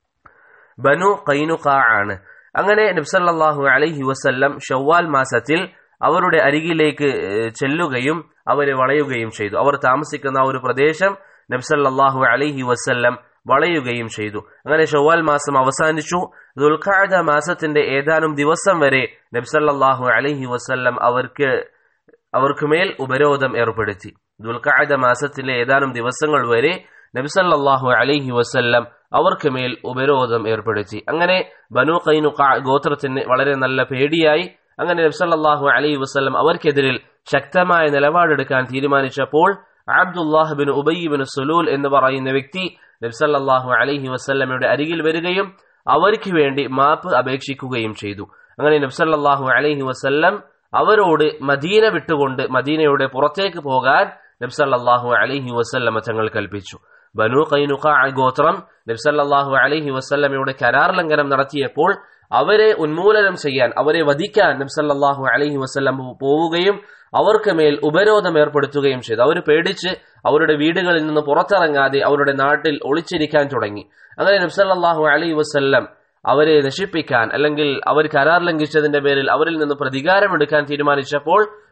ബനു കൈനുഖ ആണ് അങ്ങനെ നബ്സല്ലാഹു അലൈഹി വസ്ല്ലം ഷവ്വാൽ മാസത്തിൽ അവരുടെ അരികിലേക്ക് ചെല്ലുകയും അവരെ വളയുകയും ചെയ്തു അവർ താമസിക്കുന്ന ഒരു പ്രദേശം നബ്സല്ലാഹു അലൈഹി വസ്ല്ലം വളയുകയും ചെയ്തു അങ്ങനെ ഷവ്വാൽ മാസം അവസാനിച്ചു ദുൽഖാദ മാസത്തിന്റെ ഏതാനും ദിവസം വരെ നബ്സല്ലാഹു അലൈഹി വസ്ല്ലം അവർക്ക് അവർക്കുമേൽ ഉപരോധം ഏർപ്പെടുത്തി ദുൽഖാദ മാസത്തിലെ ഏതാനും ദിവസങ്ങൾ വരെ നബ്സല്ലാഹു അലൈഹി വസ്ല്ലം അവർക്ക് മേൽ ഉപരോധം ഏർപ്പെടുത്തി അങ്ങനെ ബനു കൈനു ഗോത്രത്തിന് വളരെ നല്ല പേടിയായി അങ്ങനെ നബ്സല്ലാഹു അലൈഹി വസ്ല്ലം അവർക്കെതിരിൽ ശക്തമായ നിലപാടെടുക്കാൻ തീരുമാനിച്ചപ്പോൾ അബ്ദുല്ലാഹ് ബിൻ ഉബയ്യബിൻ സുലൂൽ എന്ന് പറയുന്ന വ്യക്തി നബ്സല്ലാഹു അലൈഹി വസ്ല്ലമയുടെ അരികിൽ വരികയും അവർക്ക് വേണ്ടി മാപ്പ് അപേക്ഷിക്കുകയും ചെയ്തു അങ്ങനെ നബ്സല്ലാഹു അലൈഹി വസ്ല്ലം അവരോട് മദീന വിട്ടുകൊണ്ട് മദീനയുടെ പുറത്തേക്ക് പോകാൻ നബ്സല്ലാഹു അലൈഹി വസ്ല്ലമ തങ്ങൾ കൽപ്പിച്ചു ബനു കൈനുഖ ഗോത്രം നബ്സല്ലാഹു അലൈഹി വസ്ല്ലമയുടെ കരാർ ലംഘനം നടത്തിയപ്പോൾ അവരെ ഉന്മൂലനം ചെയ്യാൻ അവരെ വധിക്കാൻ നബ്സല്ലാഹു അലൈഹി വസ്ല്ലം പോവുകയും അവർക്ക് മേൽ ഉപരോധം ഏർപ്പെടുത്തുകയും ചെയ്തു അവർ പേടിച്ച് അവരുടെ വീടുകളിൽ നിന്ന് പുറത്തിറങ്ങാതെ അവരുടെ നാട്ടിൽ ഒളിച്ചിരിക്കാൻ തുടങ്ങി അങ്ങനെ നബ്സല്ലാഹു അലൈഹി വസ്ല്ലം അവരെ നശിപ്പിക്കാൻ അല്ലെങ്കിൽ അവർ കരാർ ലംഘിച്ചതിന്റെ പേരിൽ അവരിൽ നിന്ന് പ്രതികാരം എടുക്കാൻ തീരുമാനിച്ചപ്പോൾ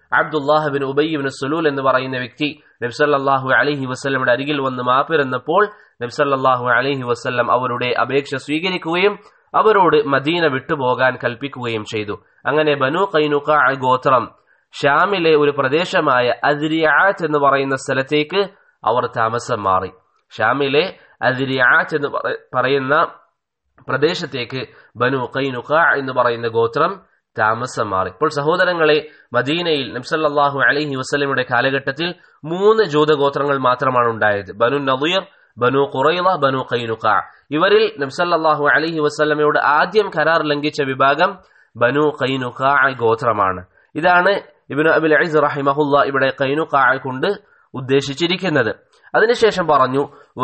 അബ്ദുല്ലാഹ് ബിൻ ഉബയ്യബിൻ സുലൂൽ എന്ന് പറയുന്ന വ്യക്തി നബ്സല്ലാഹു അലഹി വസ്ലമിയുടെ അരികിൽ വന്ന് മാപ്പിരുന്നപ്പോൾ നബ്സല്ലാഹു അലഹി വസ്ലം അവരുടെ അപേക്ഷ സ്വീകരിക്കുകയും അവരോട് മദീന വിട്ടുപോകാൻ കൽപ്പിക്കുകയും ചെയ്തു അങ്ങനെ ബനു കൈനുക ഗോത്രം ഷാമിലെ ഒരു പ്രദേശമായ അദ്രിയാത്ത് എന്ന് പറയുന്ന സ്ഥലത്തേക്ക് അവർ താമസം മാറി ഷാമിലെ അദ്രിയാത്ത് എന്ന് പറയുന്ന പ്രദേശത്തേക്ക് ബനു കൈനുക എന്ന് പറയുന്ന ഗോത്രം താമസം മാറി ഇപ്പോൾ സഹോദരങ്ങളെ മദീനയിൽ നബ്സല്ലാഹു അലഹി വസ്ലമിയുടെ കാലഘട്ടത്തിൽ മൂന്ന് ജൂതഗോത്രങ്ങൾ മാത്രമാണ് ഉണ്ടായത് ബനു നദീർ ബനു ഖുറൈള ബനു കൈനുക ഇവരിൽ നബ്സല്ലാഹു അലഹി വസ്ലമയോട് ആദ്യം കരാർ ലംഘിച്ച വിഭാഗം ബനു കൈനുക ഗോത്രമാണ് ഇതാണ് ഇബിന് അബുൽ അയിസ് റഹിമഹുല്ല ഇവിടെ കൈനുക കൊണ്ട് ഉദ്ദേശിച്ചിരിക്കുന്നത് അതിനുശേഷം പറഞ്ഞു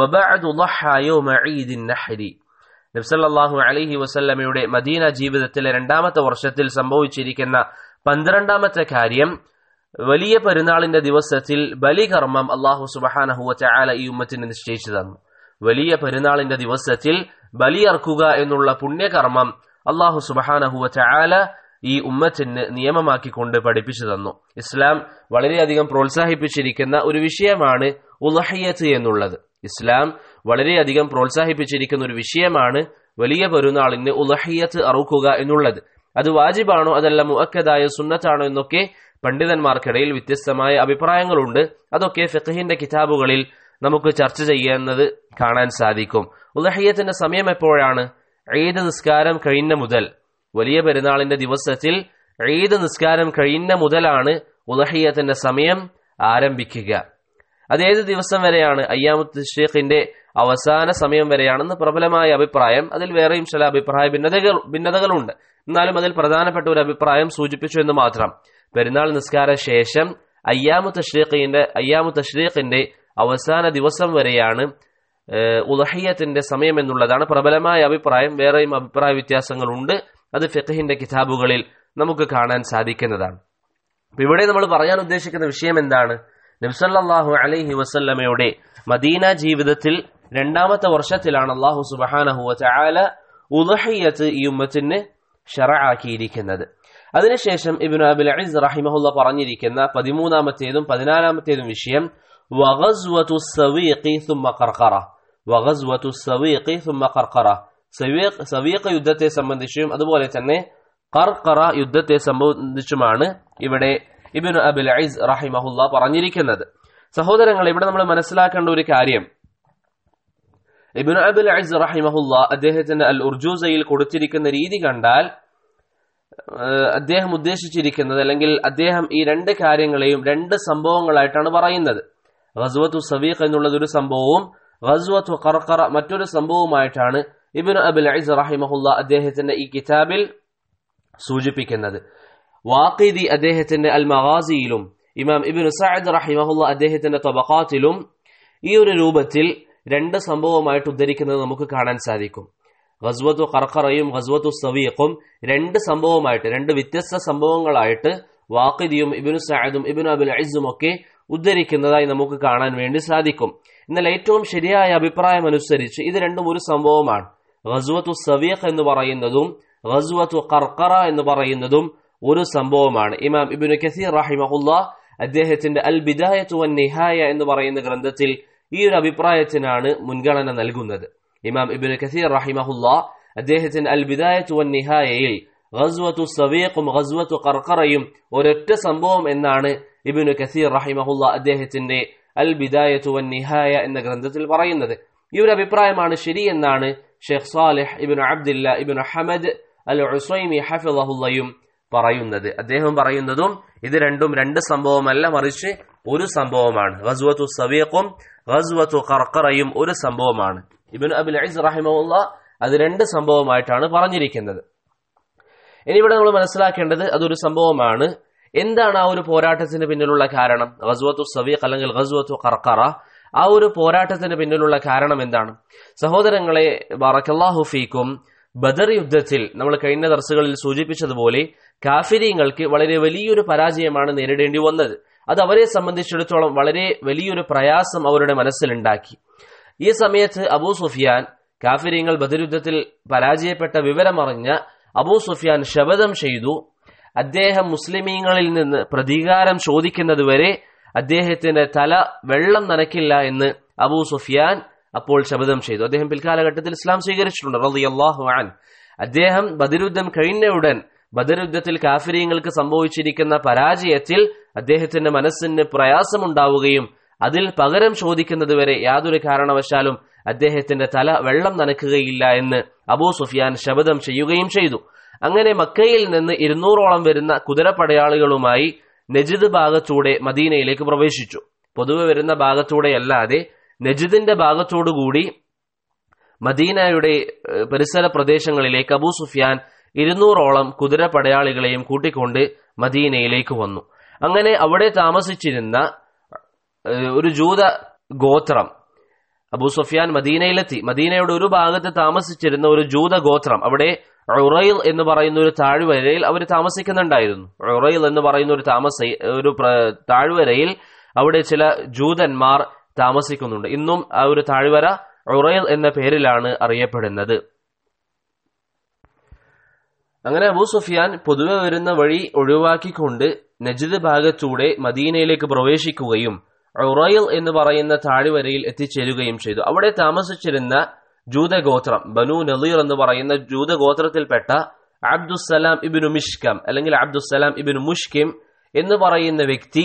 നബ്സല്ലാഹു അലഹി വസല്ലമയുടെ മദീന ജീവിതത്തിലെ രണ്ടാമത്തെ വർഷത്തിൽ സംഭവിച്ചിരിക്കുന്ന പന്ത്രണ്ടാമത്തെ കാര്യം വലിയ പെരുന്നാളിന്റെ ദിവസത്തിൽ ബലികർമ്മം അള്ളാഹു സുബഹാനഹുവ ചായാല ഈ ഉമ്മത്തിന് നിശ്ചയിച്ചു തന്നു വലിയ പെരുന്നാളിന്റെ ദിവസത്തിൽ ബലിയർക്കുക എന്നുള്ള പുണ്യകർമ്മം അള്ളാഹു സുബഹാനഹുവ ചായാല ഈ ഉമ്മത്തിന് നിയമമാക്കിക്കൊണ്ട് പഠിപ്പിച്ചു തന്നു ഇസ്ലാം വളരെയധികം പ്രോത്സാഹിപ്പിച്ചിരിക്കുന്ന ഒരു വിഷയമാണ് ഉലഹയ്യത്ത് എന്നുള്ളത് ഇസ്ലാം വളരെയധികം പ്രോത്സാഹിപ്പിച്ചിരിക്കുന്ന ഒരു വിഷയമാണ് വലിയ പെരുന്നാളിന് ഉലഹയ്യത്ത് അറുക്കുക എന്നുള്ളത് അത് വാജിബാണോ അതല്ല മുഅക്കദായ സുന്നത്താണോ എന്നൊക്കെ പണ്ഡിതന്മാർക്കിടയിൽ വ്യത്യസ്തമായ അഭിപ്രായങ്ങളുണ്ട് അതൊക്കെ ഫിഖഹിന്റെ കിതാബുകളിൽ നമുക്ക് ചർച്ച ചെയ്യുന്നത് കാണാൻ സാധിക്കും ഉലഹയ്യത്തിന്റെ സമയം എപ്പോഴാണ് ഈദ് നിസ്കാരം കഴിഞ്ഞ മുതൽ വലിയ പെരുന്നാളിന്റെ ദിവസത്തിൽ ഈദ് നിസ്കാരം കഴിഞ്ഞ മുതലാണ് ഉലഹയ്യത്തിന്റെ സമയം ആരംഭിക്കുക അത് ഏത് ദിവസം വരെയാണ് അയ്യാമുത്ത് ഷേഖിന്റെ അവസാന സമയം വരെയാണെന്ന് പ്രബലമായ അഭിപ്രായം അതിൽ വേറെയും ചില അഭിപ്രായ ഭിന്നതകൾ ഭിന്നതകളുണ്ട് എന്നാലും അതിൽ പ്രധാനപ്പെട്ട ഒരു അഭിപ്രായം സൂചിപ്പിച്ചു എന്ന് മാത്രം പെരുന്നാൾ നിസ്കാര ശേഷം അയ്യാമു തഷ്രീഖിന്റെ അയ്യാമു തഷ്രീഖിന്റെ അവസാന ദിവസം വരെയാണ് ഉലഹയ്യത്തിന്റെ സമയം എന്നുള്ളതാണ് പ്രബലമായ അഭിപ്രായം വേറെയും അഭിപ്രായ വ്യത്യാസങ്ങളുണ്ട് അത് ഫിഖഹിന്റെ കിതാബുകളിൽ നമുക്ക് കാണാൻ സാധിക്കുന്നതാണ് ഇവിടെ നമ്മൾ പറയാൻ ഉദ്ദേശിക്കുന്ന വിഷയം എന്താണ് നബ്സല്ലാഹു അലൈഹി വസല്ലമയുടെ മദീന ജീവിതത്തിൽ രണ്ടാമത്തെ വർഷത്തിലാണ് അള്ളാഹു സുബഹാനഹുവ ചായാല ഉലഹയ്യത്ത് ഈ ഉമ്മത്തിന് ഷറആക്കിയിരിക്കുന്നത് അതിനുശേഷം ഇബിൻ അബുൽ അയിസ് റഹിമഹുല്ല പറഞ്ഞിരിക്കുന്ന പതിമൂന്നാമത്തേതും പതിനാലാമത്തേതും വിഷയം വഗസ്വതു സവീഖി സുമ്മ ഖർഖറ വഗസ്വതു സവീഖി സുമ്മ ഖർഖറ സവീഖ് സവീഖ് യുദ്ധത്തെ സംബന്ധിച്ചും അതുപോലെ തന്നെ ഖർഖറ യുദ്ധത്തെ സംബന്ധിച്ചുമാണ് ഇവിടെ ഇബിൻ അബുൽ അയിസ് റഹിമഹുല്ല പറഞ്ഞിരിക്കുന്നത് സഹോദരങ്ങൾ ഇവിടെ നമ്മൾ മനസ്സിലാക്കേണ്ട ഒരു കാര്യം ഇബിൻ അബുൽ അയിസ് റഹിമഹുല്ല അദ്ദേഹത്തിന്റെ അൽ ഉർജൂസയിൽ കൊടുത്തിരിക്കുന്ന രീതി കണ്ടാൽ അദ്ദേഹം ഉദ്ദേശിച്ചിരിക്കുന്നത് അല്ലെങ്കിൽ അദ്ദേഹം ഈ രണ്ട് കാര്യങ്ങളെയും രണ്ട് സംഭവങ്ങളായിട്ടാണ് പറയുന്നത് ഖസ്വത്തു സവീഖ് എന്നുള്ളത് ഒരു സംഭവവും ഖസ്വത്തു ഖർഖറ മറ്റൊരു സംഭവവുമായിട്ടാണ് ഇബിൻ അബുൽ അയിസ് റഹിമഹുല്ല അദ്ദേഹത്തിന്റെ ഈ കിതാബിൽ സൂചിപ്പിക്കുന്നത് വാഖിദി അദ്ദേഹത്തിന്റെ അൽ മഗാസിയിലും ഇമാം ഇബിൻ സഅദ് റഹിമഹുല്ല അദ്ദേഹത്തിന്റെ തബഖാത്തിലും ഈ ഒരു രൂപത്തിൽ രണ്ട് സംഭവമായിട്ട് ഉദ്ധരിക്കുന്നത് നമുക്ക് കാണാൻ സാധിക്കും ഖസ്വത്തു ഖർഖറയും ഖസ്വത്തു സവീഖും രണ്ട് സംഭവമായിട്ട് രണ്ട് വ്യത്യസ്ത സംഭവങ്ങളായിട്ട് വാഖിദിയും ഇബിനു സഅദും ഇബിനു അബുൽ അയിസും ഒക്കെ ഉദ്ധരിക്കുന്നതായി നമുക്ക് കാണാൻ വേണ്ടി സാധിക്കും എന്നാൽ ഏറ്റവും ശരിയായ അഭിപ്രായം അനുസരിച്ച് ഇത് രണ്ടും ഒരു സംഭവമാണ് ഖസ്വത്തു സവീഖ് എന്ന് പറയുന്നതും ഖസ്വത്തു ഖർഖറ എന്ന് പറയുന്നതും ഒരു സംഭവമാണ് ഇമാം ഇബിനു കസീർ റഹിമഹുല്ല അദ്ദേഹത്തിന്റെ അൽ ബിദായത്തു വൻ നിഹായ എന്ന് പറയുന്ന ഗ്രന്ഥത്തിൽ ഈ ഒരു അഭിപ്രായത്തിനാണ് മുൻഗണന നൽകുന്നത് ഇമാം ഇബിന് കസീർ റഹിമഹുല്ല അദ്ദേഹത്തിന്റെ അൽ ബിദായത്തു വൻ നിഹായയിൽ ഖസ്വത്തു സവീഖും ഖസ്വത്തു ഖർഖറയും ഒരൊറ്റ സംഭവം എന്നാണ് ഇബിന് കസീർ റഹിമഹുല്ല അദ്ദേഹത്തിന്റെ അൽ ബിദായത്തു വൻ നിഹായ എന്ന ഗ്രന്ഥത്തിൽ പറയുന്നത് ഈ ഒരു അഭിപ്രായമാണ് ശരി എന്നാണ് Sheikh Salih ibn Abdillah ibn Hamad al Usaimi ഹഫിളഹുല്ലയും പറയുന്നത് അദ്ദേഹം പറയുന്നതും ഇത് രണ്ടും രണ്ട് സംഭവമല്ല മറിച്ച് ഒരു സംഭവമാണ് ഖസ്വത്തു സവീഖും ഖസ്വത്തു ഖർഖറയും ഒരു സംഭവമാണ് ഇബിൻ അബുൽ അയിസ് റഹിമുള്ള അത് രണ്ട് സംഭവമായിട്ടാണ് പറഞ്ഞിരിക്കുന്നത് ഇനി ഇവിടെ നമ്മൾ മനസ്സിലാക്കേണ്ടത് അതൊരു സംഭവമാണ് എന്താണ് ആ ഒരു പോരാട്ടത്തിന് പിന്നിലുള്ള കാരണം ഖസ്വത്തു സവീഖ് അല്ലെങ്കിൽ ഖസ്വത്തു ഖർഖറ ആ ഒരു പോരാട്ടത്തിന് പിന്നിലുള്ള കാരണം എന്താണ് സഹോദരങ്ങളെ ബറക്കല്ലാഹു ഫീക്കും ബദർ യുദ്ധത്തിൽ നമ്മൾ കഴിഞ്ഞ ദർസുകളിൽ സൂചിപ്പിച്ചതുപോലെ കാഫിരിങ്ങൾക്ക് വളരെ വലിയൊരു പരാജയമാണ് നേരിടേണ്ടി വന്നത് അത് അവരെ സംബന്ധിച്ചിടത്തോളം വളരെ വലിയൊരു പ്രയാസം അവരുടെ മനസ്സിലുണ്ടാക്കി ഈ സമയത്ത് അബൂ സുഫിയാൻ കാഫിരിങ്ങൾ ബദർ യുദ്ധത്തിൽ പരാജയപ്പെട്ട വിവരമറിഞ്ഞ അബൂ സുഫിയാൻ ശപഥം ചെയ്തു അദ്ദേഹം മുസ്ലിമീങ്ങളിൽ നിന്ന് പ്രതികാരം ചോദിക്കുന്നതുവരെ അദ്ദേഹത്തിന്റെ തല വെള്ളം നനയ്ക്കില്ല എന്ന് അബൂ സുഫിയാൻ അപ്പോൾ ശപഥം ചെയ്തു അദ്ദേഹം പിൽക്കാലഘട്ടത്തിൽ ഇസ്ലാം സ്വീകരിച്ചിട്ടുണ്ട് റളിയല്ലാഹു അൻ അദ്ദേഹം ബദരുദ്ധം കഴിഞ്ഞയുടൻ ബദരുദ്ധത്തിൽ കാഫിരീങ്ങൾക്ക് സംഭവിച്ചിരിക്കുന്ന പരാജയത്തിൽ അദ്ദേഹത്തിന്റെ മനസ്സിന് പ്രയാസമുണ്ടാവുകയും അതിൽ പകരം ചോദിക്കുന്നതുവരെ യാതൊരു കാരണവശാലും അദ്ദേഹത്തിന്റെ തല വെള്ളം നനക്കുകയില്ല എന്ന് അബൂ സുഫിയാൻ ശപഥം ചെയ്യുകയും ചെയ്തു അങ്ങനെ മക്കയിൽ നിന്ന് ഇരുന്നൂറോളം വരുന്ന കുതിരപ്പടയാളികളുമായി നജിദ് ഭാഗത്തൂടെ മദീനയിലേക്ക് പ്രവേശിച്ചു പൊതുവെ വരുന്ന ഭാഗത്തൂടെ അല്ലാതെ നജിദിന്റെ ഭാഗത്തോടുകൂടി മദീനയുടെ ഏഹ്, പരിസര പ്രദേശങ്ങളിലേക്ക് അബൂ സുഫിയാൻ ഇരുന്നൂറോളം കുതിരപ്പടയാളികളെയും കൂട്ടിക്കൊണ്ട് മദീനയിലേക്ക് വന്നു അങ്ങനെ അവിടെ താമസിച്ചിരുന്ന ഏഹ്, ഒരു ജൂത ഗോത്രം അബൂ സുഫിയാൻ മദീനയിലെത്തി മദീനയുടെ ഒരു ഭാഗത്ത് താമസിച്ചിരുന്ന ഒരു ജൂത ഗോത്രം അവിടെ ഉറയിൽ എന്ന് പറയുന്ന ഒരു താഴ്വരയിൽ അവർ താമസിക്കുന്നുണ്ടായിരുന്നു ഉറയിൽ എന്ന് പറയുന്ന ഒരു താമസ ഒരു പ്ര- താഴ്വരയിൽ അവിടെ ചില ജൂതന്മാർ താമസിക്കുന്നുണ്ട് ഇന്നും ആ ഒരു താഴ്വര ഉറയിൽ എന്ന പേരിലാണ് അറിയപ്പെടുന്നത് അങ്ങനെ അബൂ സുഫിയാൻ പൊതുവെ വരുന്ന വഴി ഒഴിവാക്കിക്കൊണ്ട് നജിദ് ഭാഗത്തൂടെ മദീനയിലേക്ക് പ്രവേശിക്കുകയും ഉറയിൽ എന്ന് പറയുന്ന താഴ്വരയിൽ എത്തിച്ചേരുകയും ചെയ്തു അവിടെ താമസിച്ചിരുന്ന ജൂതഗോത്രം ബനു നളീർ എന്ന് പറയുന്ന ജൂതഗോത്രത്തിൽപ്പെട്ട അബ്ദുസലാം ഇബിനു മിഷ്കം അല്ലെങ്കിൽ അബ്ദുസലാം ഇബിനു മുഷ്കിം എന്ന് പറയുന്ന വ്യക്തി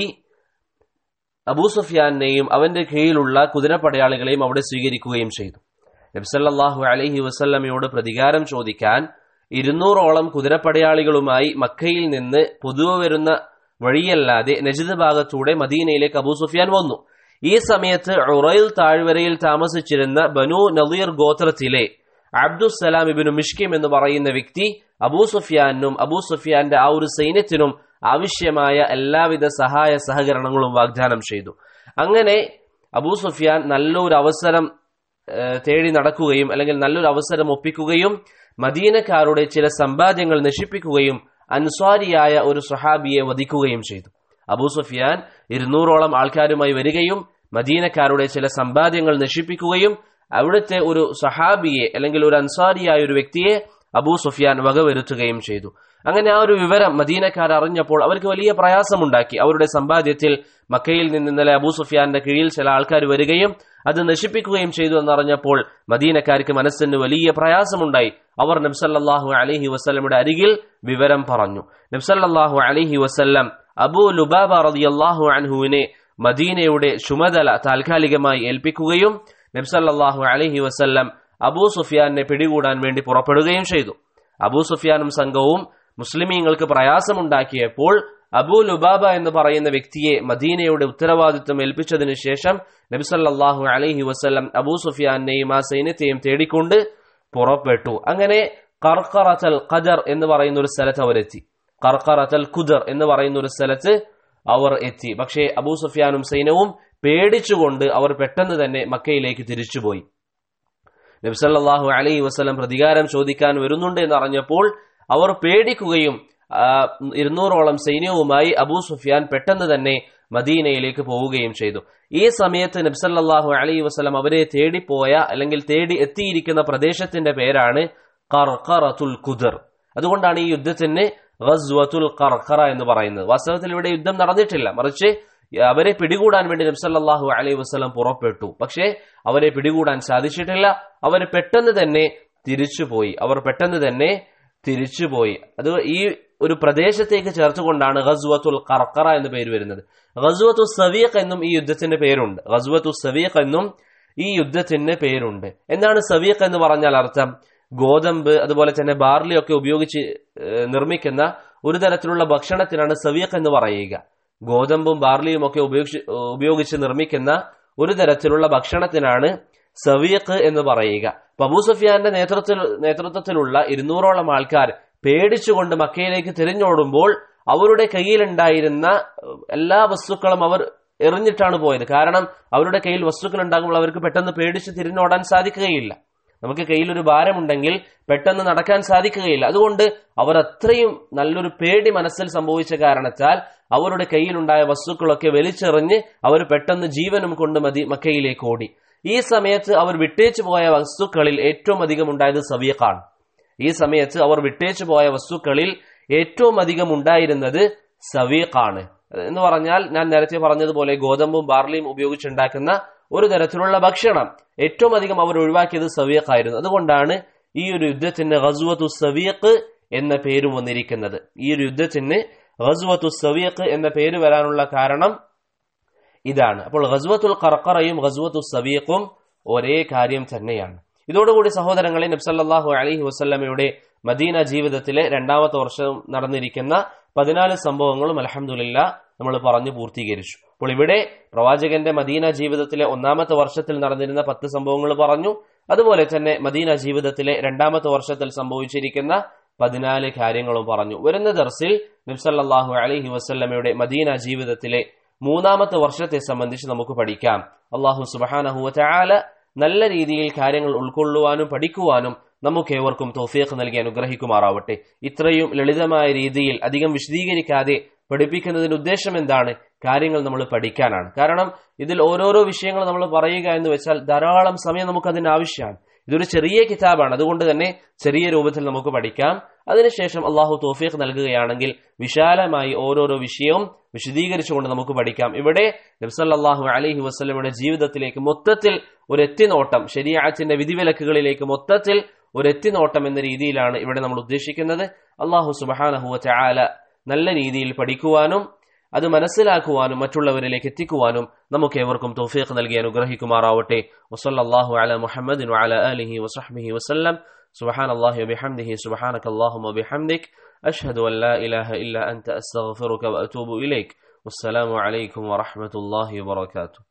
അബൂ സുഫിയാനെയും അവന്റെ കീഴിലുള്ള കുതിരപ്പടയാളികളെയും അവിടെ സ്വീകരിക്കുകയും ചെയ്തു നബ്സല്ലാഹു അലൈഹി വസല്ലമയോട് പ്രതികാരം ചോദിക്കാൻ ഇരുന്നൂറോളം കുതിരപ്പടയാളികളുമായി മക്കയിൽ നിന്ന് പൊതുവെ വരുന്ന വഴിയല്ലാതെ നജിദ് ഭാഗത്തൂടെ മദീനയിലേക്ക് അബൂ സുഫിയാൻ വന്നു ഈ സമയത്ത് ഉറയിൽ താഴ്വരയിൽ താമസിച്ചിരുന്ന ബനു നദീർ ഗോത്രത്തിലെ അബ്ദുസലാം ഇബിനു മിഷ്കിം എന്ന് പറയുന്ന വ്യക്തി അബൂ സുഫിയാനും അബൂ സുഫിയാന്റെ ആ ഒരു സൈന്യത്തിനും ആവശ്യമായ എല്ലാവിധ സഹായ സഹകരണങ്ങളും വാഗ്ദാനം ചെയ്തു അങ്ങനെ അബൂ സുഫിയാൻ നല്ലൊരു അവസരം ഏഹ്, തേടി നടക്കുകയും അല്ലെങ്കിൽ നല്ലൊരു അവസരം ഒപ്പിക്കുകയും മദീനക്കാരുടെ ചില സമ്പാദ്യങ്ങൾ നശിപ്പിക്കുകയും അൻസ്വാരിയായ ഒരു സുഹാബിയെ വധിക്കുകയും ചെയ്തു അബൂ സുഫിയാൻ ഇരുന്നൂറോളം ആൾക്കാരുമായി വരികയും മദീനക്കാരുടെ ചില സമ്പാദ്യങ്ങൾ നശിപ്പിക്കുകയും അവിടുത്തെ ഒരു സഹാബിയെ അല്ലെങ്കിൽ ഒരു അൻസാരിയായ ഒരു വ്യക്തിയെ അബൂ സുഫിയാൻ വകവരുത്തുകയും ചെയ്തു അങ്ങനെ ആ ഒരു വിവരം മദീനക്കാർ അറിഞ്ഞപ്പോൾ അവർക്ക് വലിയ പ്രയാസമുണ്ടാക്കി അവരുടെ സമ്പാദ്യത്തിൽ മക്കയിൽ നിന്ന് ഇന്നലെ അബൂ സുഫിയാന്റെ കീഴിൽ ചില ആൾക്കാർ വരികയും അത് നശിപ്പിക്കുകയും ചെയ്തു എന്നറിഞ്ഞപ്പോൾ മദീനക്കാർക്ക് മനസ്സിന് വലിയ പ്രയാസമുണ്ടായി അവർ നബ്സല്ലാഹു അലഹി വസ്ലമിയുടെ അരികിൽ വിവരം പറഞ്ഞു നബ്സല്ലാഹു അലഹി വസ്ല്ലം അബൂ ലുബാബ റളിയല്ലാഹു അൻഹുവിനെ മദീനയുടെ ചുമതല താൽക്കാലികമായി ഏൽപ്പിക്കുകയും നബ്സല്ലാഹു അലഹി വസ്ല്ലം അബൂ സുഫിയാനെ പിടികൂടാൻ വേണ്ടി പുറപ്പെടുകയും ചെയ്തു അബൂ സുഫിയാനും സംഘവും മുസ്ലിമീങ്ങൾക്ക് പ്രയാസമുണ്ടാക്കിയപ്പോൾ അബൂ ലുബാബ എന്ന് പറയുന്ന വ്യക്തിയെ മദീനയുടെ ഉത്തരവാദിത്വം ഏൽപ്പിച്ചതിനു ശേഷം നബിസല്ലാഹു അലൈഹി വസ്ല്ലം അബൂ സുഫിയാനെയും ആ സൈന്യത്തെയും തേടിക്കൊണ്ട് പുറപ്പെട്ടു അങ്ങനെ കർക്കറത്തൽ ഖദർ എന്ന് പറയുന്ന ഒരു സ്ഥലത്ത് അവരെത്തി കർക്കറത്തൽ ഖുദർ എന്ന് പറയുന്ന ഒരു സ്ഥലത്ത് അവർ എത്തി പക്ഷേ അബൂ സുഫിയാനും സൈന്യവും പേടിച്ചുകൊണ്ട് അവർ പെട്ടെന്ന് തന്നെ മക്കയിലേക്ക് തിരിച്ചുപോയി നബ്സല്ലാഹു അലൈഹി വസ്ലം പ്രതികാരം ചോദിക്കാൻ വരുന്നുണ്ട് എന്നറിഞ്ഞപ്പോൾ അവർ പേടിക്കുകയും ആ, ഇരുന്നൂറോളം സൈന്യവുമായി അബൂ സുഫിയാൻ പെട്ടെന്ന് തന്നെ മദീനയിലേക്ക് പോവുകയും ചെയ്തു ഈ സമയത്ത് നബ്സല്ലാഹു അലൈഹി വസ്ലം അവരെ തേടിപ്പോയ അല്ലെങ്കിൽ തേടി എത്തിയിരിക്കുന്ന പ്രദേശത്തിന്റെ പേരാണ് കർക്കറത്തുൽ ഖുദർ അതുകൊണ്ടാണ് ഈ യുദ്ധത്തിന് ഗസ്വത്തുൽ കർക്കറ എന്ന് പറയുന്നത് വാസ്തവത്തിൽ ഇവിടെ യുദ്ധം നടന്നിട്ടില്ല മറിച്ച് അവരെ പിടികൂടാൻ വേണ്ടി നബ്സല്ലാഹു അലൈഹി വസ്ലം പുറപ്പെട്ടു പക്ഷേ അവരെ പിടികൂടാൻ സാധിച്ചിട്ടില്ല അവർ പെട്ടെന്ന് തന്നെ തിരിച്ചുപോയി അവർ പെട്ടെന്ന് തന്നെ തിരിച്ചുപോയി അത് ഈ ഒരു പ്രദേശത്തേക്ക് ചേർത്തുകൊണ്ടാണ് ഗസ്വത്തുൽ കർക്കറ എന്ന് പേര് വരുന്നത് ഗസ്വത്തു സവീഖ് എന്നും ഈ യുദ്ധത്തിന്റെ പേരുണ്ട് ഗസ്വത്തു സവീഖ് എന്നും ഈ യുദ്ധത്തിന് പേരുണ്ട് എന്താണ് സവീഖ് എന്ന് പറഞ്ഞാൽ അർത്ഥം ഗോതമ്പ് അതുപോലെ തന്നെ ബാർലി ഒക്കെ ഉപയോഗിച്ച് ഏഹ്, നിർമ്മിക്കുന്ന ഒരു തരത്തിലുള്ള ഭക്ഷണത്തിനാണ് സവീഖ് എന്ന് പറയുക ഗോതമ്പും ബാർലിയും ഒക്കെ ഉപയോഗിച്ച് ഉപയോഗിച്ച് നിർമ്മിക്കുന്ന ഒരു തരത്തിലുള്ള ഭക്ഷണത്തിനാണ് സവീഖ് എന്ന് പറയുക അപ്പൊ അബൂ സുഫിയാന്റെ നേതൃത്വത്തിൽ നേതൃത്വത്തിലുള്ള ഇരുന്നൂറോളം ആൾക്കാർ പേടിച്ചുകൊണ്ട് മക്കയിലേക്ക് തിരിഞ്ഞോടുമ്പോൾ അവരുടെ കയ്യിലുണ്ടായിരുന്ന ഏഹ്, എല്ലാ വസ്തുക്കളും അവർ എറിഞ്ഞിട്ടാണ് പോയത് കാരണം അവരുടെ കയ്യിൽ വസ്തുക്കൾ ഉണ്ടാകുമ്പോൾ അവർക്ക് പെട്ടെന്ന് പേടിച്ച് തിരിഞ്ഞോടാൻ സാധിക്കുകയില്ല നമുക്ക് കയ്യിൽ ഒരു ഭാരമുണ്ടെങ്കിൽ പെട്ടെന്ന് നടക്കാൻ സാധിക്കുകയില്ല അതുകൊണ്ട് അവർ അത്രയും നല്ലൊരു പേടി മനസ്സിൽ സംഭവിച്ച കാരണത്താൽ അവരുടെ കയ്യിലുണ്ടായ വസ്തുക്കളൊക്കെ വലിച്ചെറിഞ്ഞ് അവർ പെട്ടെന്ന് ജീവനും കൊണ്ട് മതി മക്കയിലേക്ക് ഓടി ഈ സമയത്ത് അവർ വിട്ടേച്ചു പോയ വസ്തുക്കളിൽ ഏറ്റവും അധികം ഉണ്ടായത് സവീഖാണ് ഈ സമയത്ത് അവർ വിട്ടേച്ചു പോയ വസ്തുക്കളിൽ ഏറ്റവും അധികം ഉണ്ടായിരുന്നത് സവീഖാണ് എന്ന് പറഞ്ഞാൽ ഞാൻ നേരത്തെ പറഞ്ഞതുപോലെ ഗോതമ്പും ബാർലിയും ഉപയോഗിച്ചുണ്ടാക്കുന്ന ഒരു തരത്തിലുള്ള ഭക്ഷണം ഏറ്റവും അധികം അവർ ഒഴിവാക്കിയത് സവീഖായിരുന്നു അതുകൊണ്ടാണ് ഈ ഒരു യുദ്ധത്തിന് ഗസുവത്തു സവീഖ് എന്ന പേരും വന്നിരിക്കുന്നത് ഈ ഒരു യുദ്ധത്തിന് ഗസുവത്തു സവീഖ് എന്ന പേര് വരാനുള്ള കാരണം ഇതാണ് അപ്പോൾ ഗസുവത്തുൽ കർക്കറയും ഗസുവത്തു സവീഖും ഒരേ കാര്യം തന്നെയാണ് ഇതോടുകൂടി സഹോദരങ്ങളെ നബ്സല്ലാഹു അലഹി വസ്ല്ലമയുടെ മദീന ജീവിതത്തിലെ രണ്ടാമത്തെ വർഷം നടന്നിരിക്കുന്ന പതിനാല് സംഭവങ്ങളും അലഹമുല്ല നമ്മൾ പറഞ്ഞു പൂർത്തീകരിച്ചു അപ്പോൾ ഇവിടെ പ്രവാചകന്റെ മദീന ജീവിതത്തിലെ ഒന്നാമത്തെ വർഷത്തിൽ നടന്നിരുന്ന പത്ത് സംഭവങ്ങൾ പറഞ്ഞു അതുപോലെ തന്നെ മദീന ജീവിതത്തിലെ രണ്ടാമത്തെ വർഷത്തിൽ സംഭവിച്ചിരിക്കുന്ന പതിനാല് കാര്യങ്ങളും പറഞ്ഞു വരുന്ന ദർസിൽ നബ്സല്ലാഹു അലഹി വസ്ല്ലമയുടെ മദീന ജീവിതത്തിലെ മൂന്നാമത്തെ വർഷത്തെ സംബന്ധിച്ച് നമുക്ക് പഠിക്കാം അള്ളാഹു സുബാനഹുവ ചാല നല്ല രീതിയിൽ കാര്യങ്ങൾ ഉൾക്കൊള്ളുവാനും പഠിക്കുവാനും നമുക്ക് ഏവർക്കും തോഫീഖ് നൽകി അനുഗ്രഹിക്കുമാറാവട്ടെ ഇത്രയും ലളിതമായ രീതിയിൽ അധികം വിശദീകരിക്കാതെ പഠിപ്പിക്കുന്നതിന്റെ ഉദ്ദേശം എന്താണ് കാര്യങ്ങൾ നമ്മൾ പഠിക്കാനാണ് കാരണം ഇതിൽ ഓരോരോ വിഷയങ്ങൾ നമ്മൾ പറയുക എന്ന് വെച്ചാൽ ധാരാളം സമയം നമുക്ക് അതിന് ആവശ്യമാണ് ഇതൊരു ചെറിയ കിതാബാണ് അതുകൊണ്ട് തന്നെ ചെറിയ രൂപത്തിൽ നമുക്ക് പഠിക്കാം അതിനുശേഷം അള്ളാഹു തോഫീഖ് നൽകുകയാണെങ്കിൽ വിശാലമായി ഓരോരോ വിഷയവും വിശദീകരിച്ചുകൊണ്ട് നമുക്ക് പഠിക്കാം ഇവിടെ നബ്സല്ലാഹു അലഹി വസ്ലമയുടെ ജീവിതത്തിലേക്ക് മൊത്തത്തിൽ ഒരു എത്തിനോട്ടം ശരിയാച്ചിന്റെ വിധിവിലക്കുകളിലേക്ക് മൊത്തത്തിൽ ഒരു എത്തിനോട്ടം എന്ന രീതിയിലാണ് ഇവിടെ നമ്മൾ ഉദ്ദേശിക്കുന്നത് അള്ളാഹു സുബാനഹുവ ചാല നല്ല രീതിയിൽ പഠിക്കുവാനും അത് മനസ്സിലാക്കുവാനും മറ്റുള്ളവരിലേക്ക് എത്തിക്കുവാനും നമുക്ക് ഏവർക്കും തൗഫീഖ് നൽകി അനുഗ്രഹിക്കുമാറാവട്ടെ വസല്ലല്ലാഹു അല മുഹമ്മദിൻ വഅല ആലിഹി വസഹ്ബിഹി വസല്ലം سبحان الله وبحمده سبحانك اللهم وبحمدك أشهد أن لا إله إلا أنت أستغفرك وأتوب إليك والسلام عليكم ورحمة الله وبركاته